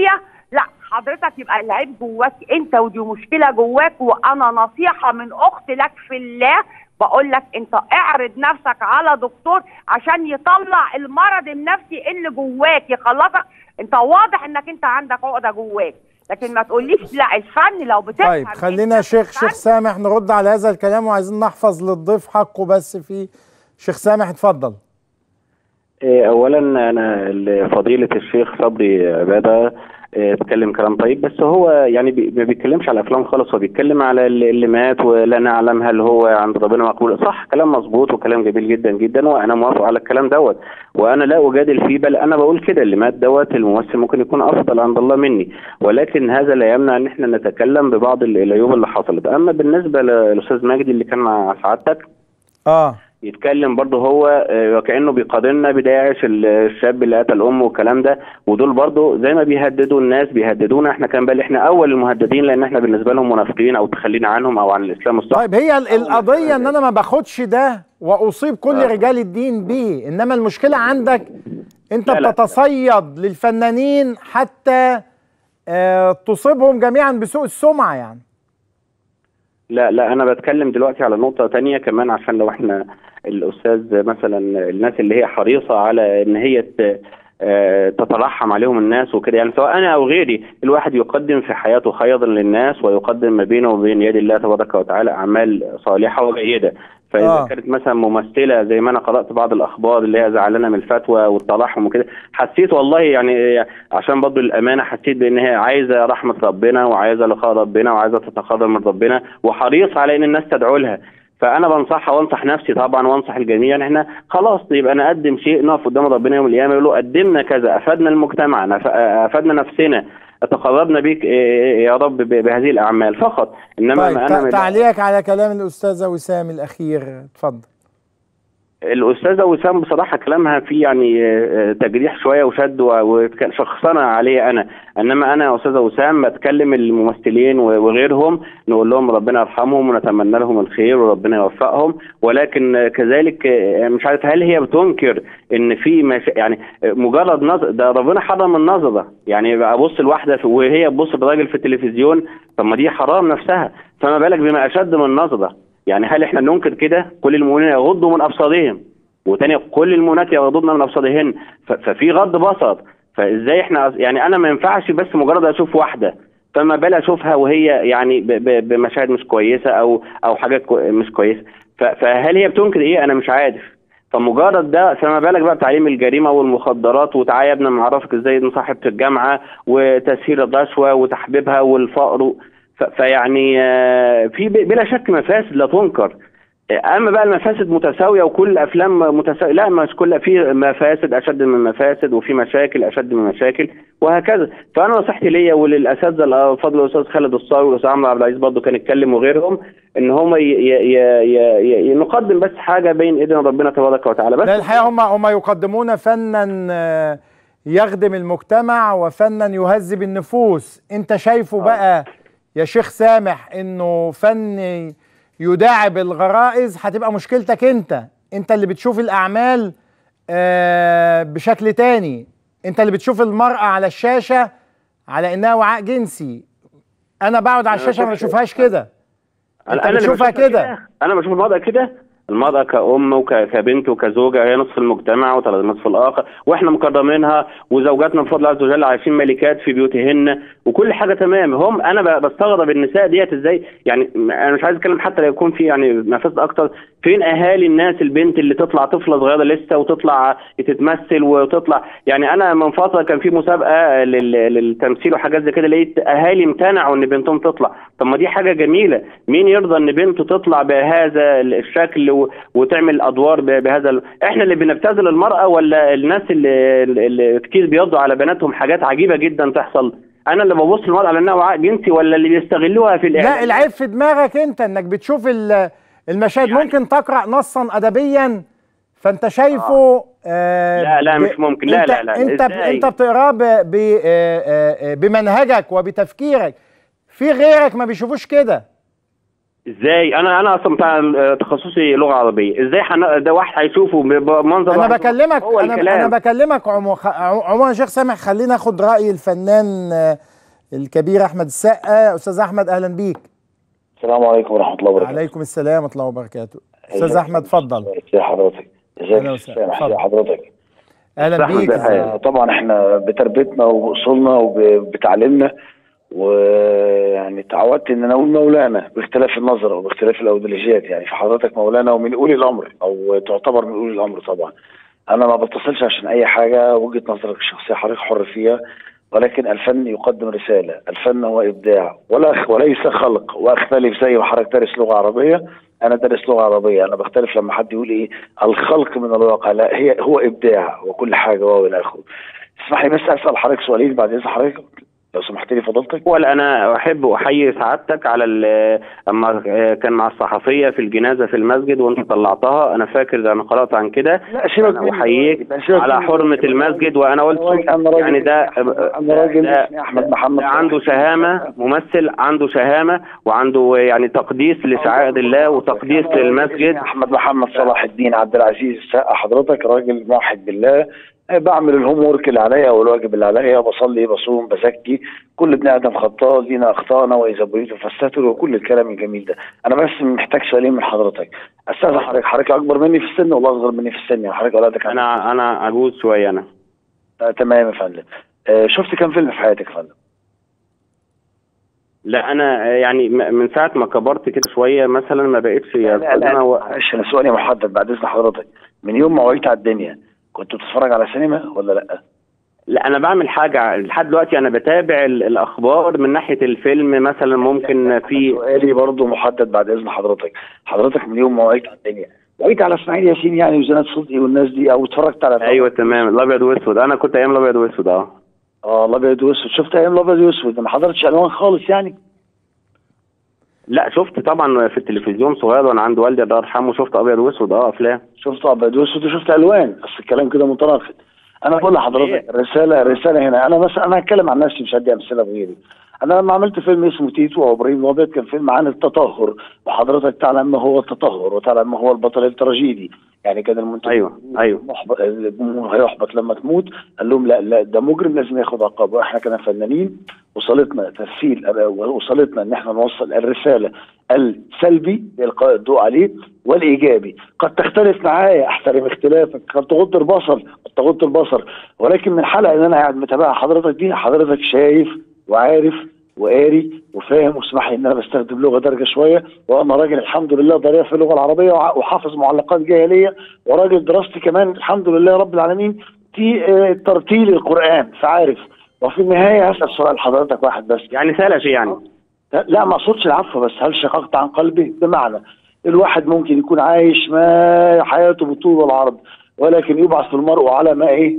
F: لا حضرتك يبقى العيب جواك انت ودي مشكله جواك وانا نصيحه من اخت لك في الله بقول لك انت اعرض نفسك على دكتور عشان يطلع المرض النفسي اللي جواك يخلصك انت واضح انك انت عندك عقده جواك لكن ما تقوليش لا الفن لو بتفهم
A: طيب خلينا
F: انت
A: شيخ
F: الفن-
A: شيخ سامح نرد على هذا الكلام وعايزين نحفظ للضيف حقه بس في شيخ سامح اتفضل
B: إيه، اولا انا ال- فضيله الشيخ صبري عباده إيه، اتكلم كلام طيب بس هو يعني بي- ما بيتكلمش على الافلام خالص هو بيتكلم على اللي اللي مات ولا نعلم هل هو عند ربنا مقبول صح كلام مظبوط وكلام جميل جدا جدا وانا موافق على الكلام دوت وانا لا اجادل فيه بل انا بقول كده اللي مات دوت الممثل ممكن يكون افضل عند الله مني ولكن هذا لا يمنع ان احنا نتكلم ببعض ال- العيوب اللي حصلت اما بالنسبه للاستاذ مجدي اللي كان مع سعادتك
A: اه
B: يتكلم برضه هو آه، وكانه بيقارنا بداعش ال- الشاب اللي قتل امه والكلام ده ودول برضه زي ما بيهددوا الناس بيهددونا احنا كان بل احنا اول المهددين لان احنا بالنسبه لهم منافقين او تخلينا عنهم او عن الاسلام الصح
A: طيب هي ال- القضيه ان انا ما باخدش ده واصيب كل
B: آه.
A: رجال الدين به انما المشكله عندك انت
B: لا، لا.
A: بتتصيد للفنانين حتى آه تصيبهم جميعا بسوء السمعه يعني
B: لا لا انا بتكلم دلوقتي على نقطه تانية كمان عشان لو احنا الاستاذ مثلا الناس اللي هي حريصه على ان هي ت- آه، تترحم عليهم الناس وكده يعني سواء انا او غيري الواحد يقدم في حياته خيرا للناس ويقدم ما بينه وبين يد الله تبارك وتعالى اعمال صالحه وجيده فاذا
A: آه.
B: آه. كانت مثلا ممثله زي ما انا قرات بعض الاخبار اللي هي زعلانه من الفتوى والترحم وكده حسيت والله يعني عشان برضه الامانه حسيت بان هي عايزه رحمه ربنا وعايزه لقاء ربنا وعايزه تتقرب من ربنا وحريص على ان الناس تدعو لها فانا بنصحها وانصح نفسي طبعا وانصح الجميع ان احنا خلاص يبقى نقدم شيء نقف قدام ربنا يوم القيامه يقول له قدمنا كذا افدنا المجتمع نف- افدنا نفسنا تقربنا بيك إيه، يا رب ب- بهذه الاعمال فقط انما
A: طيب
B: ما
A: تع-
B: انا
A: تعليقك على كلام الاستاذه وسام الاخير اتفضل
B: الاستاذه وسام بصراحه كلامها فيه يعني آه، تجريح شويه وشد و- وشخصنه عليه انا انما انا يا استاذه وسام بتكلم الممثلين و- وغيرهم نقول لهم ربنا يرحمهم ونتمنى لهم الخير وربنا يوفقهم ولكن آه، كذلك آه، مش عارف هل هي بتنكر ان في مش يعني آه، مجرد نظر ده ربنا حرم النظره يعني يبقى ابص لواحده في- وهي تبص لراجل في التلفزيون طب ما دي حرام نفسها فما بالك بما اشد من النظره يعني هل احنا ننكر كده كل المؤمنين يغضوا من ابصارهم وتاني كل المؤمنات يغضضن من ابصارهن ف- ففي غض بصر فازاي احنا يعني انا ما ينفعش بس مجرد اشوف واحده فما بال اشوفها وهي يعني ب- ب- بمشاهد مش كويسه او او حاجات كو- مش كويسه ف- فهل هي بتنكر ايه انا مش عارف فمجرد ده فما بالك بقى بتعليم الجريمه والمخدرات وتعالى يا ابني أنا معرفك ازاي مصاحبه الجامعه وتسهيل الرشوه وتحبيبها والفقر و- ف- فيعني آه، في ب- بلا شك مفاسد لا تنكر اما بقى المفاسد متساويه وكل الافلام متساويه لا مش كل في مفاسد اشد من مفاسد وفي مشاكل اشد من مشاكل وهكذا فانا نصيحتي ليا وللاساتذه الافاضل الاستاذ خالد الصاوي والاستاذ عمرو عبد العزيز برضه كان يتكلم وغيرهم ان هم ي ي ي ي ي نقدم بس حاجه بين ايدين ربنا تبارك وتعالى بس
A: لا الحقيقه هم هم يقدمون فنا آه، يخدم المجتمع وفنا يهذب النفوس انت شايفه بقى يا شيخ سامح انه فن يداعب الغرائز هتبقى مشكلتك انت انت اللي بتشوف الاعمال آه، بشكل تاني انت اللي بتشوف المرأة على الشاشة على انها وعاء جنسي انا بقعد على الشاشة ما
B: بشوفش-
A: بشوفها كده انت
B: اللي
A: بتشوفها كده
B: انا بشوف المرأة كده المرأة كأم وكبنت وكزوجة هي نصف المجتمع والنصف الآخر وإحنا مكرمينها وزوجاتنا بفضل الله عز وجل عايشين ملكات في بيوتهن وكل حاجة تمام هم أنا ب- بستغرب النساء ديت إزاي يعني م- أنا مش عايز أتكلم حتى لو يكون في يعني مفاسد أكتر فين أهالي الناس البنت اللي تطلع طفلة صغيرة لسه وتطلع تتمثل وتطلع يعني أنا من فترة كان في مسابقة لل- للتمثيل وحاجات زي كده لقيت أهالي امتنعوا إن بنتهم تطلع طب ما دي حاجة جميلة مين يرضى إن بنته تطلع بهذا الشكل و- وتعمل ادوار ب- بهذا ال... احنا اللي بنبتذل المراه ولا الناس اللي, اللي كتير بيرضوا على بناتهم حاجات عجيبه جدا تحصل انا اللي ببص للمراه على انها وعاء جنسي ولا اللي بيستغلوها في الاعلام
A: لا العيب في دماغك انت انك بتشوف ال- المشاهد ممكن تقرا نصا ادبيا فانت شايفه آه
B: لا، لا،
A: ب-
B: مش ممكن. لا،
A: انت
B: لا، لا،
A: انت ب-
B: إزاي؟
A: انت بتقراه ب- ب- آه، آه، آه، بمنهجك وبتفكيرك في غيرك ما بيشوفوش كده
B: ازاي انا انا اصلا بتاع آه، تخصصي لغه عربيه ازاي حن... ده واحد هيشوفه ب- بمنظر
A: انا
B: واحد؟
A: بكلمك
B: هو
A: انا
B: الكلام.
A: انا بكلمك عمو- خ- عموما يا شيخ سامح خلينا ناخد راي الفنان آه، الكبير احمد السقا استاذ احمد اهلا بيك
G: السلام عليكم ورحمة الله وبركاته.
A: عليكم السلام ورحمه الله وبركاته استاذ احمد اتفضل
G: ازي حضرتك؟ ازيك
A: أهلا
G: يا
A: وسهلا.
G: سامح
A: اتفضل.
G: ازي حضرتك؟
A: اهلا
B: أحمد
A: بيك
B: بقى.
G: آه، طبعا احنا بتربيتنا وبأصولنا وبتعليمنا ويعني تعودت ان انا اقول مولانا باختلاف النظر او باختلاف الايديولوجيات يعني فحضرتك مولانا ومن اولي الامر او تعتبر من اولي الامر طبعا. انا ما بتصلش عشان اي حاجه وجهه نظرك الشخصيه حضرتك حر فيها ولكن الفن يقدم رساله، الفن هو ابداع ولا وليس خلق واختلف زي ما حضرتك دارس لغه عربيه انا دارس لغه عربيه انا بختلف لما حد يقول ايه الخلق من الواقع لا هي هو ابداع وكل حاجه وهو الى اخره. اسمح لي بس اسال حضرتك سؤالين بعد اذن حضرتك لو سمحت لي فضلتك.
B: اول انا احب احيي سعادتك على ال- اما كان مع الصحفيه في الجنازه في المسجد وانت طلعتها انا فاكر ده انا قرات عن كده
G: لا سيبك
B: انا
G: مني.
B: احييك
G: لا، سيبك
B: على
G: مني.
B: حرمه المسجد وانا قلت
G: أنا راجل-
B: يعني ده
G: انا راجل
B: ده-
G: اسمي احمد محمد
B: ده عنده شهامه ممثل عنده شهامه وعنده يعني تقديس لشعائر الله وتقديس
G: أنا راجل
B: للمسجد
G: اسمي احمد محمد صلاح الدين عبد العزيز السقا حضرتك راجل موحد بالله بعمل الهوم ورك اللي عليا والواجب اللي عليا بصلي بصوم بزكي كل ابن ادم خطاء لينا اخطانا واذا بغيتم فاستتروا وكل الكلام الجميل ده انا بس محتاج سؤالين من حضرتك استاذن حضرتك حضرتك اكبر مني في السن ولا اصغر مني في السن يعني حضرتك اولادك عندك-
B: انا انا عجوز شويه انا
G: آه تمام يا فندم آه شفت كم فيلم في حياتك يا فندم
B: لا انا يعني م- من ساعه ما كبرت كده شويه مثلا ما بقتش
G: لا لا
B: انا و...
G: معلش انا سؤالي محدد بعد اذن حضرتك من يوم ما وعيت على الدنيا كنت بتتفرج على سينما ولا لا؟
B: لا انا بعمل حاجه لحد دلوقتي انا بتابع ال- الاخبار من ناحيه الفيلم مثلا ممكن في
G: سؤالي برضه محدد بعد اذن حضرتك حضرتك من يوم ما وعيت على الدنيا وعيت على اسماعيل ياسين يعني وزناد صدقي والناس دي او اتفرجت على
B: ايوه تمام الابيض واسود انا كنت ايام الابيض واسود اه
G: اه الابيض واسود شفت ايام الابيض واسود ما حضرتش الوان خالص يعني
B: لا شفت طبعا في التلفزيون صغير وانا عند والدي الله يرحمه شفت ابيض واسود اه افلام
G: شفت ابيض واسود وشفت الوان بس الكلام كده متناقض انا بقول لحضرتك الرساله الرساله هنا انا مثلا انا هتكلم عن نفسي مش هدي امثله بغيري انا لما عملت فيلم اسمه تيتو او ابراهيم الابيض كان فيلم عن التطهر وحضرتك تعلم ما هو التطهر وتعلم ما هو البطل التراجيدي يعني كان المنتج
B: ايوه ايوه
G: محبط الجمهور هيحبط لما تموت قال لهم لا لا ده مجرم لازم ياخد عقاب واحنا كنا فنانين وصلتنا تمثيل وصلتنا ان احنا نوصل الرساله السلبي القاء الضوء عليه والايجابي قد تختلف معايا احترم اختلافك قد تغض البصر قد تغض البصر ولكن من الحلقه اللي انا قاعد متابعها حضرتك دي حضرتك شايف وعارف وقاري وفاهم واسمح لي ان انا بستخدم لغه درجه شويه وانا راجل الحمد لله ضريع في اللغه العربيه وع- وحافظ معلقات جاهليه وراجل دراستي كمان الحمد لله رب العالمين في آه، ترتيل القران فعارف وفي النهايه هسال سؤال حضرتك واحد بس
B: يعني سلفي يعني
G: لا ما اقصدش العفو بس هل شققت عن قلبه بمعنى الواحد ممكن يكون عايش ما حياته بالطول والعرض ولكن يبعث المرء على ما ايه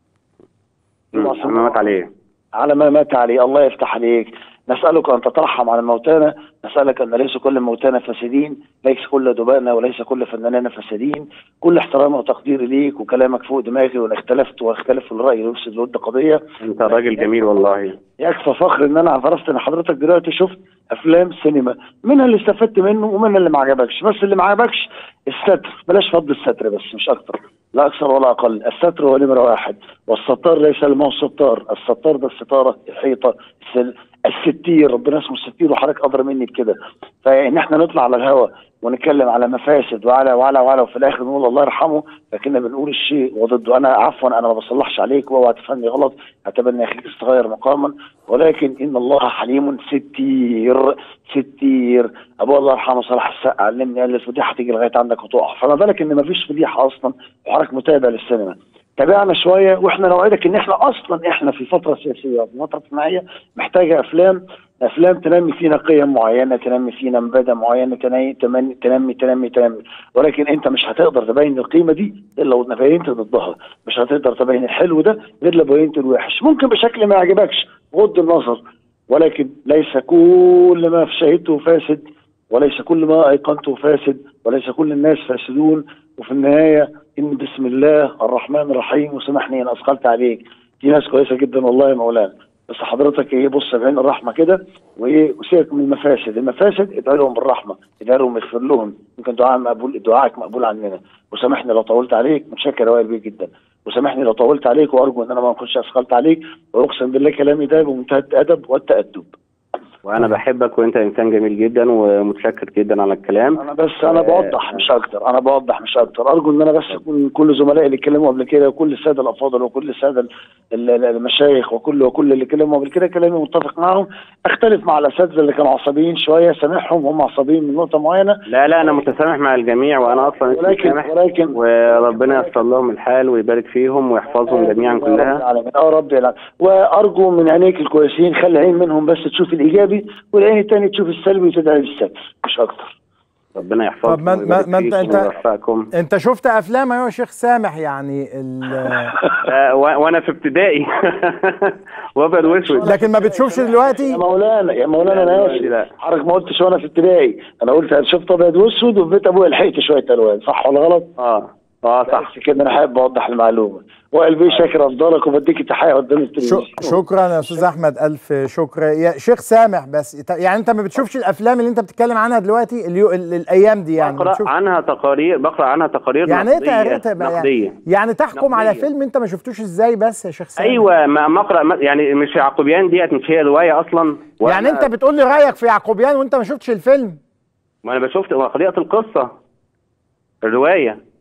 G: يبعث
B: ما
G: المرء
B: مات عليه
G: على ما مات عليه الله يفتح عليك نسألك أن تترحم على موتانا نسألك أن ليس كل موتانا فاسدين ليس كل دبائنا وليس كل فناننا فاسدين كل احترام وتقدير ليك وكلامك فوق دماغي وإن اختلفت واختلف في الرأي يفسد الود قضية
B: انت راجل جميل والله
G: يكفى فخر ان انا عرفت ان حضرتك دلوقتي شفت افلام سينما منها اللي استفدت منه ومنها اللي ما عجبكش بس اللي ما عجبكش الستر بلاش فضل الستر بس مش اكتر لا اكثر ولا اقل الستر هو نمره واحد والستار ليس لما هو الستار الستار ده الستاره الحيطه السل... الستير ربنا اسمه الستير وحضرتك ادرى مني بكده فان احنا نطلع على الهواء ونتكلم على مفاسد وعلى وعلى وعلى وفي الاخر نقول الله يرحمه لكننا بنقول الشيء وضده انا عفوا انا ما بصلحش عليك واوعى تفهمني غلط اعتبرني اخيك استغير مقاما ولكن ان الله حليم ستير ستير ابو الله يرحمه صلاح السقا علمني قال الفضيحه تيجي لغايه عندك وتقع فما بالك ان مفيش فضيحه اصلا وحضرتك متابع للسينما تابعنا شويه واحنا نوعدك ان احنا اصلا احنا في فتره سياسيه وفي فتره اجتماعيه محتاجه افلام افلام تنمي فينا قيم معينه تنمي فينا مبادئ معينه تنمي تنمي تنمي تنمي, تنمي. ولكن انت مش هتقدر تبين القيمه دي الا لو بينت ضدها مش هتقدر تبين الحلو ده غير لو بينت الوحش ممكن بشكل ما يعجبكش غض النظر ولكن ليس كل ما شهدته فاسد وليس كل ما ايقنته فاسد وليس كل الناس فاسدون وفي النهايه ان بسم الله الرحمن الرحيم وسامحني ان اثقلت عليك دي ناس كويسه جدا والله يا مولانا بس حضرتك ايه بص بعين الرحمه كده وايه وسيبك من المفاسد المفاسد ادعي لهم بالرحمه ادعي لهم اغفر لهم يمكن دعاء مقبول دعائك مقبول عننا وسامحني لو طولت عليك متشكر يا وائل بيه جدا وسامحني لو طولت عليك وارجو ان انا ما اكونش اثقلت عليك واقسم بالله كلامي ده بمنتهى الادب والتادب
B: وانا بحبك وانت انسان جميل جدا ومتشكر جدا على الكلام
G: انا بس انا بوضح مش اكتر انا بوضح مش اكتر ارجو ان انا بس اكون كل زملائي اللي اتكلموا قبل كده وكل الساده الافاضل وكل الساده ال- ال- المشايخ وكل وكل اللي اتكلموا قبل كده كلامي متفق معاهم اختلف مع الاساتذه اللي كانوا عصبيين شويه سامحهم هم عصبيين من نقطه معينه
B: لا لا انا متسامح مع الجميع وانا اصلا اسمي
G: ولكن
B: سامح
G: ولكن
B: وربنا ييسر لهم الحال ويبارك فيهم ويحفظهم جميعا
G: يا رب
B: كلها
G: العالمين اه رب العالمين وارجو من عينيك الكويسين خلي عين منهم بس تشوف الايجابي والعين الثانيه تشوف السلبي وتدعي بالستر مش اكتر
B: ربنا يحفظكم
A: طب ما- ما-
B: ويبارك
A: ما انت-
B: فيكم
A: انت-
B: ويوفقكم
A: انت شفت افلام ايوه يا شيخ سامح يعني ال-
B: آه، و- وانا في ابتدائي وابيض واسود
A: لكن ما بتشوفش دلوقتي
G: يا مولانا يا مولانا
B: لا،
G: انا
B: دلوقتي لا.
G: اسف حضرتك ما قلتش وانا في ابتدائي انا قلت أنا شفت ابيض واسود وفي بيت ابويا لحقت شويه الوان صح ولا غلط؟
B: اه اه صح
G: بس كده انا حابب اوضح المعلومه وقلبي شاكر افضلك وبديك التحيه قدام
A: شو
G: التلفزيون
A: شكرا يا استاذ احمد الف شكر يا شيخ سامح بس ت- يعني انت ما بتشوفش الافلام اللي انت بتتكلم عنها دلوقتي اليو ال- الايام دي يعني
B: بقرا
A: بتشوف
B: عنها تقارير بقرا عنها تقارير
A: يعني ايه
B: نقدية
A: تقريتها بقى
B: نقدية
A: يعني, يعني تحكم على
B: نقدية.
A: فيلم انت ما شفتوش ازاي بس يا شيخ سامح
B: ايوه ما ما اقرا ما- يعني مش يعقوبيان ديت مش هي روايه اصلا وأنا-
A: يعني انت بتقول لي رايك في يعقوبيان وانت ما شفتش الفيلم
B: ما انا بشوفت قريت القصه الروايه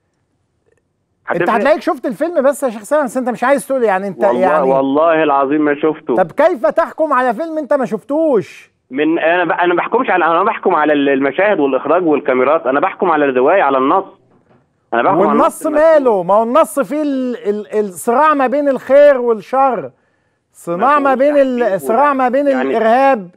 A: انت
B: هتفرق؟
A: هتلاقيك شفت الفيلم بس يا شيخ سامح بس انت مش عايز تقول يعني انت
B: والله
A: يعني
B: والله العظيم ما شفته
A: طب كيف تحكم على فيلم انت ما شفتوش
B: من انا ب... انا ما بحكمش على انا بحكم على المشاهد والاخراج والكاميرات انا بحكم على الروايه على النص انا بحكم على
A: والنص
B: المكتوب.
A: ماله ما هو النص فيه ال- ال- الصراع ما بين الخير والشر صراع ما بين ال-
B: تحقيق
A: صراع ما بين
B: يعني-
A: الارهاب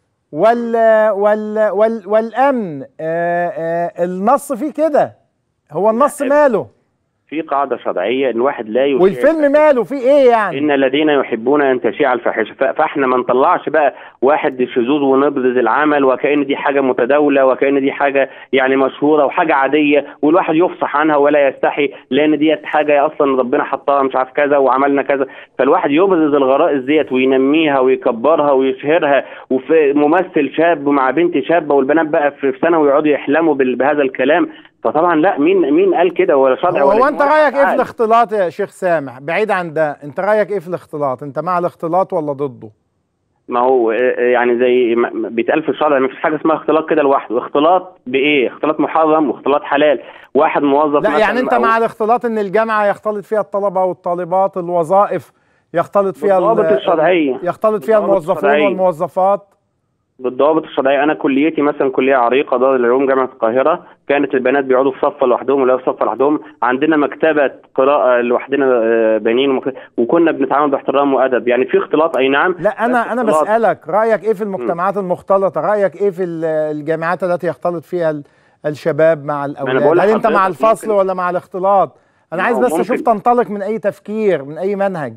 A: وال وال وال والامن آه آه النص فيه كده هو النص ماله
B: في قاعده شرعيه ان واحد لا يشيع
A: والفيلم ماله فيه ايه يعني
B: ان الذين يحبون ان تشيع الفاحشه ف- فاحنا ما نطلعش بقى واحد شذوذ ونبرز العمل وكأن دي حاجه متداوله وكأن دي حاجه يعني مشهوره وحاجه عاديه والواحد يفصح عنها ولا يستحي لان ديت حاجه اصلا ربنا حطها مش عارف كذا وعملنا كذا فالواحد يبرز الغرائز ديت وينميها ويكبرها ويشهرها وفي ممثل شاب مع بنت شابه والبنات بقى في في ثانوي يقعدوا يحلموا بال- بهذا الكلام فطبعا لا مين مين قال كده ولا شرع ولا
A: هو انت
B: إجماع
A: رايك ايه في
B: عادي.
A: الاختلاط يا شيخ سامح بعيد عن ده انت رايك ايه في الاختلاط انت مع الاختلاط ولا ضده
B: ما هو آه، يعني زي ما- ما بيتقال في الشرع ما فيش حاجه اسمها اختلاط كده لوحده اختلاط بايه اختلاط محرم واختلاط حلال واحد موظف
A: لا
B: مثلاً
A: يعني انت
B: أو
A: مع الاختلاط ان الجامعه يختلط فيها الطلبه والطالبات الوظائف يختلط فيها ال-
B: بالضوابط الشرعيه
A: يختلط فيها
B: بالضوابط
A: الموظفون
B: الشرعية.
A: والموظفات
B: بالضوابط الشرعيه انا كليتي مثلا كليه عريقه دار العلوم جامعه القاهره كانت البنات بيقعدوا في صف لوحدهم ولا في صف لوحدهم عندنا مكتبه قراءه لوحدنا آه، بنين ومك... وكنا بنتعامل باحترام وادب يعني في اختلاط اي نعم
A: لا انا
B: بس
A: انا
B: اختلاط.
A: بسالك رايك ايه في المجتمعات المختلطه رايك ايه في ال- الجامعات التي يختلط فيها ال- الشباب مع الاولاد
B: بقول
A: هل انت مع
B: لحضرتك
A: الفصل
B: ممكن-
A: ولا مع الاختلاط انا
B: ما
A: عايز
B: هو
A: بس
B: ممكن.
A: اشوف تنطلق من اي تفكير من اي منهج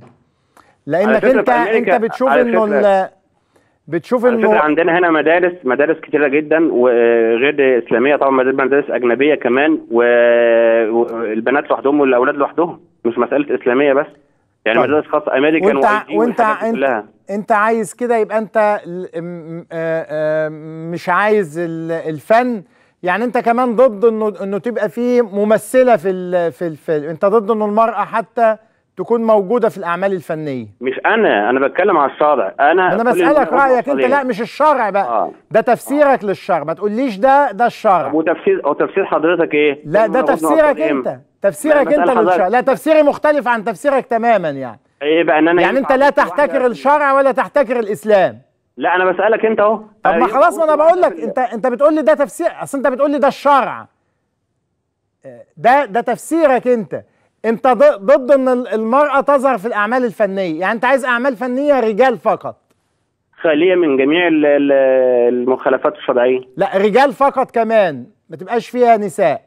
A: لانك
B: فكرة
A: انت
B: في أمريكا-
A: انت بتشوف
B: على
A: انه
B: فكرة-
A: ال- بتشوف
B: على فكره
A: انه
B: عندنا هنا مدارس مدارس كتيره جدا وغير اسلاميه طبعا مدارس مدارس اجنبيه كمان و- والبنات لوحدهم والاولاد لوحدهم مش مساله اسلاميه بس يعني
A: طيب.
B: مدارس خاصه امريكان
A: وانت
B: وIT
A: وانت
B: والحاجات دي
A: انت,
B: كلها
A: انت عايز كده يبقى انت ل- م- آه، آه، مش عايز ال- الفن يعني انت كمان ضد انه انه تبقى في ممثله في ال- في الفيلم انت ضد انه المراه حتى تكون موجوده في الاعمال الفنيه
B: مش انا انا بتكلم على الشرع انا
A: انا
B: كل اللي
A: بسالك
B: بقوله
A: رايك انت
B: صليح.
A: لا مش الشرع بقى
B: آه.
A: ده تفسيرك للشرع ما تقوليش ده ده الشرع
B: وتفسير او تفسير حضرتك ايه
A: لا ده
B: أنا قلنا
A: تفسيرك
B: نقطتين.
A: انت تفسيرك
B: بسأل
A: انت
B: حضرتك.
A: للشرع لا تفسيري مختلف عن تفسيرك تماما يعني
B: ايه بقى ان انا
A: يعني انت
B: ينفع
A: لا
B: أبص
A: تحتكر
B: واحدة-
A: الشرع ولا تحتكر الاسلام
B: لا انا بسالك انت اهو
A: طب ما
B: أيوة،
A: خلاص ما انا
B: أبص
A: بقول لك
B: واحدة
A: انت انت بتقول لي ده تفسير اصل انت بتقول لي ده الشرع آه، ده ده تفسيرك انت انت ض- ضد ان ال- المرأة تظهر في الاعمال الفنية يعني انت عايز اعمال فنية رجال فقط
B: خاليه من جميع ال- ال- المخالفات الشرعيه
A: لا رجال فقط كمان ما تبقاش فيها نساء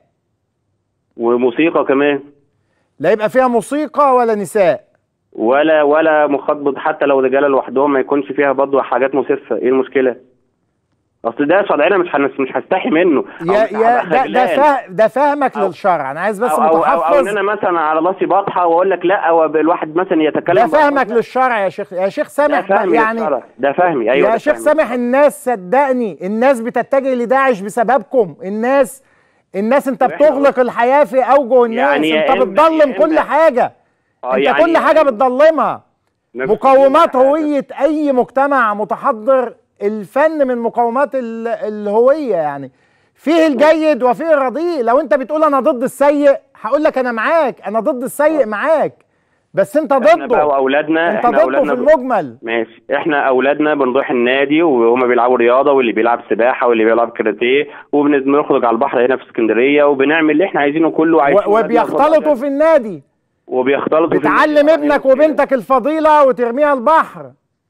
B: وموسيقى كمان
A: لا يبقى فيها موسيقى ولا نساء
B: ولا ولا مخاطبة حتى لو رجاله لوحدهم ما يكونش فيها برضه حاجات مسفه ايه المشكله اصل ده شرعنا مش هنس مش هستحي منه أو
A: يا
B: مش
A: يا
B: هبقى
A: ده ده,
B: خجلان.
A: فه ده فهمك
B: أو-
A: للشرع انا عايز بس
B: أو, أو, أو, أو
A: متحفظ
B: ان انا مثلا على راسي بطحه واقول لك لا او الواحد مثلا يتكلم
A: ده فهمك
B: بألفاظ.
A: للشرع يا شيخ يا شيخ
B: ده
A: سامح
B: فهمي
A: يعني
B: للشرع. ده فهمي ايوه
A: يا
B: ده
A: شيخ
B: فهمي.
A: سامح الناس صدقني الناس بتتجه لداعش بسببكم الناس الناس انت
B: وإحنا
A: بتغلق الحياة في اوجه الناس
B: يعني يا
A: انت
B: إما-
A: بتضلم
B: يا
A: كل
B: إما-
A: حاجة
B: آه،
A: انت
B: يعني-
A: كل حاجه بتضلمها
B: مفيش
A: مقومات
B: حاجة.
A: هويه اي مجتمع متحضر الفن من مقومات ال- الهويه يعني فيه الجيد وفيه الرديء لو انت بتقول انا ضد السيء هقول لك انا معاك انا ضد السيء معاك بس انت
B: احنا بقى
A: ضده
B: واولادنا
A: انت
B: احنا
A: ضده في
B: اولادنا ب-
A: المجمل
B: ماشي احنا اولادنا بنروح النادي وهما بيلعبوا رياضه واللي بيلعب سباحه واللي بيلعب كاراتيه وبنخرج على البحر هنا في اسكندريه وبنعمل اللي احنا عايزينه كله وعايشين
A: و- وبيختلطوا في النادي
B: وبيختلطوا في
A: بتعلم
B: النادي.
A: ابنك وبنتك الفضيله وترميها البحر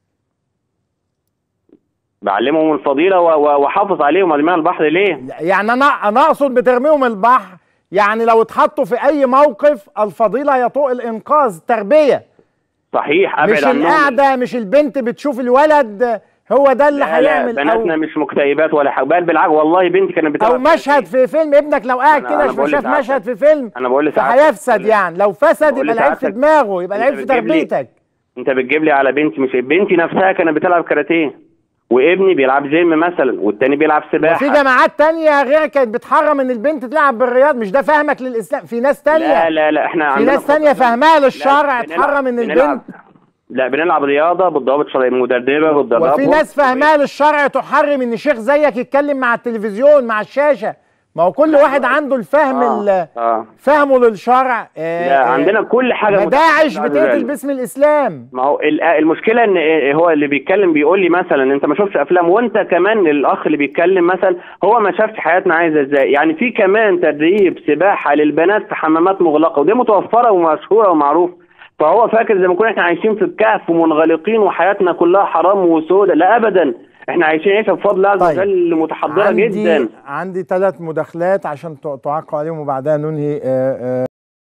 B: بعلمهم الفضيله و- و- واحافظ عليهم ارميها البحر ليه؟
A: يعني انا انا اقصد بترميهم البحر يعني لو اتحطوا في اي موقف الفضيله يطوق الانقاذ تربيه
B: صحيح ابعد
A: مش
B: عنهم
A: القعده مش البنت بتشوف الولد هو ده اللي
B: لا لا
A: هيعمل
B: بناتنا
A: او,
B: مش مكتئبات ولا حاجه بل بالعكس والله بنتي كانت بتلعب
A: أو مشهد في فيلم ابنك لو قاعد
B: أنا-
A: كده
B: أنا بقول
A: شاف
B: لسعادتك.
A: مشهد في فيلم
B: انا بقول لسعادتك
A: فهيفسد
B: بقول-
A: يعني لو فسد
B: بقول
A: يبقى العيب في
B: لسعادتك.
A: دماغه يبقى
B: أنت
A: العيب في
B: بتجيب لي-
A: تربيتك
B: انت بتجيب لي على بنتي مش بنتي نفسها كانت بتلعب كاراتيه وابني بيلعب جيم مثلا والتاني بيلعب سباحه
A: في جماعات تانية غير كانت بتحرم ان البنت تلعب بالرياض مش ده فهمك للاسلام في ناس
B: لا
A: تانية
B: لا لا احنا
A: في
B: عندنا
A: ناس تانية فهمها للشرع
B: لا،
A: تحرم ان
B: بنلعب-
A: البنت
B: لا بنلعب رياضه بالضوابط الشرعيه مدربه بالضربات
A: وفي ناس فاهمها للشرع تحرم ان شيخ زيك يتكلم مع التلفزيون مع الشاشه ما هو كل واحد عنده الفهم ال-
B: اه, آه.
A: فهمه للشرع آه،
B: لا
A: آه،
B: عندنا كل حاجه
A: ما
B: متاحة
A: داعش
B: بعد
A: بتقتل
B: ذلك.
A: باسم الاسلام
B: ما هو ال- المشكله ان إيه هو اللي بيتكلم بيقول لي مثلا انت ما شفتش افلام وانت كمان الاخ اللي بيتكلم مثلا هو ما شافش حياتنا عايزه ازاي يعني في كمان تدريب سباحه للبنات في حمامات مغلقه ودي متوفره ومشهوره ومعروفه فهو فاكر زي ما كنا احنا عايشين في الكهف ومنغلقين وحياتنا كلها حرام وسودة لا ابدا احنا عايشين عيشه بفضل الله عز
A: طيب.
B: وجل متحضره
A: عندي
B: جدا
A: عندي ثلاث مداخلات عشان ت- تعقوا عليهم وبعدها ننهي آه، آه،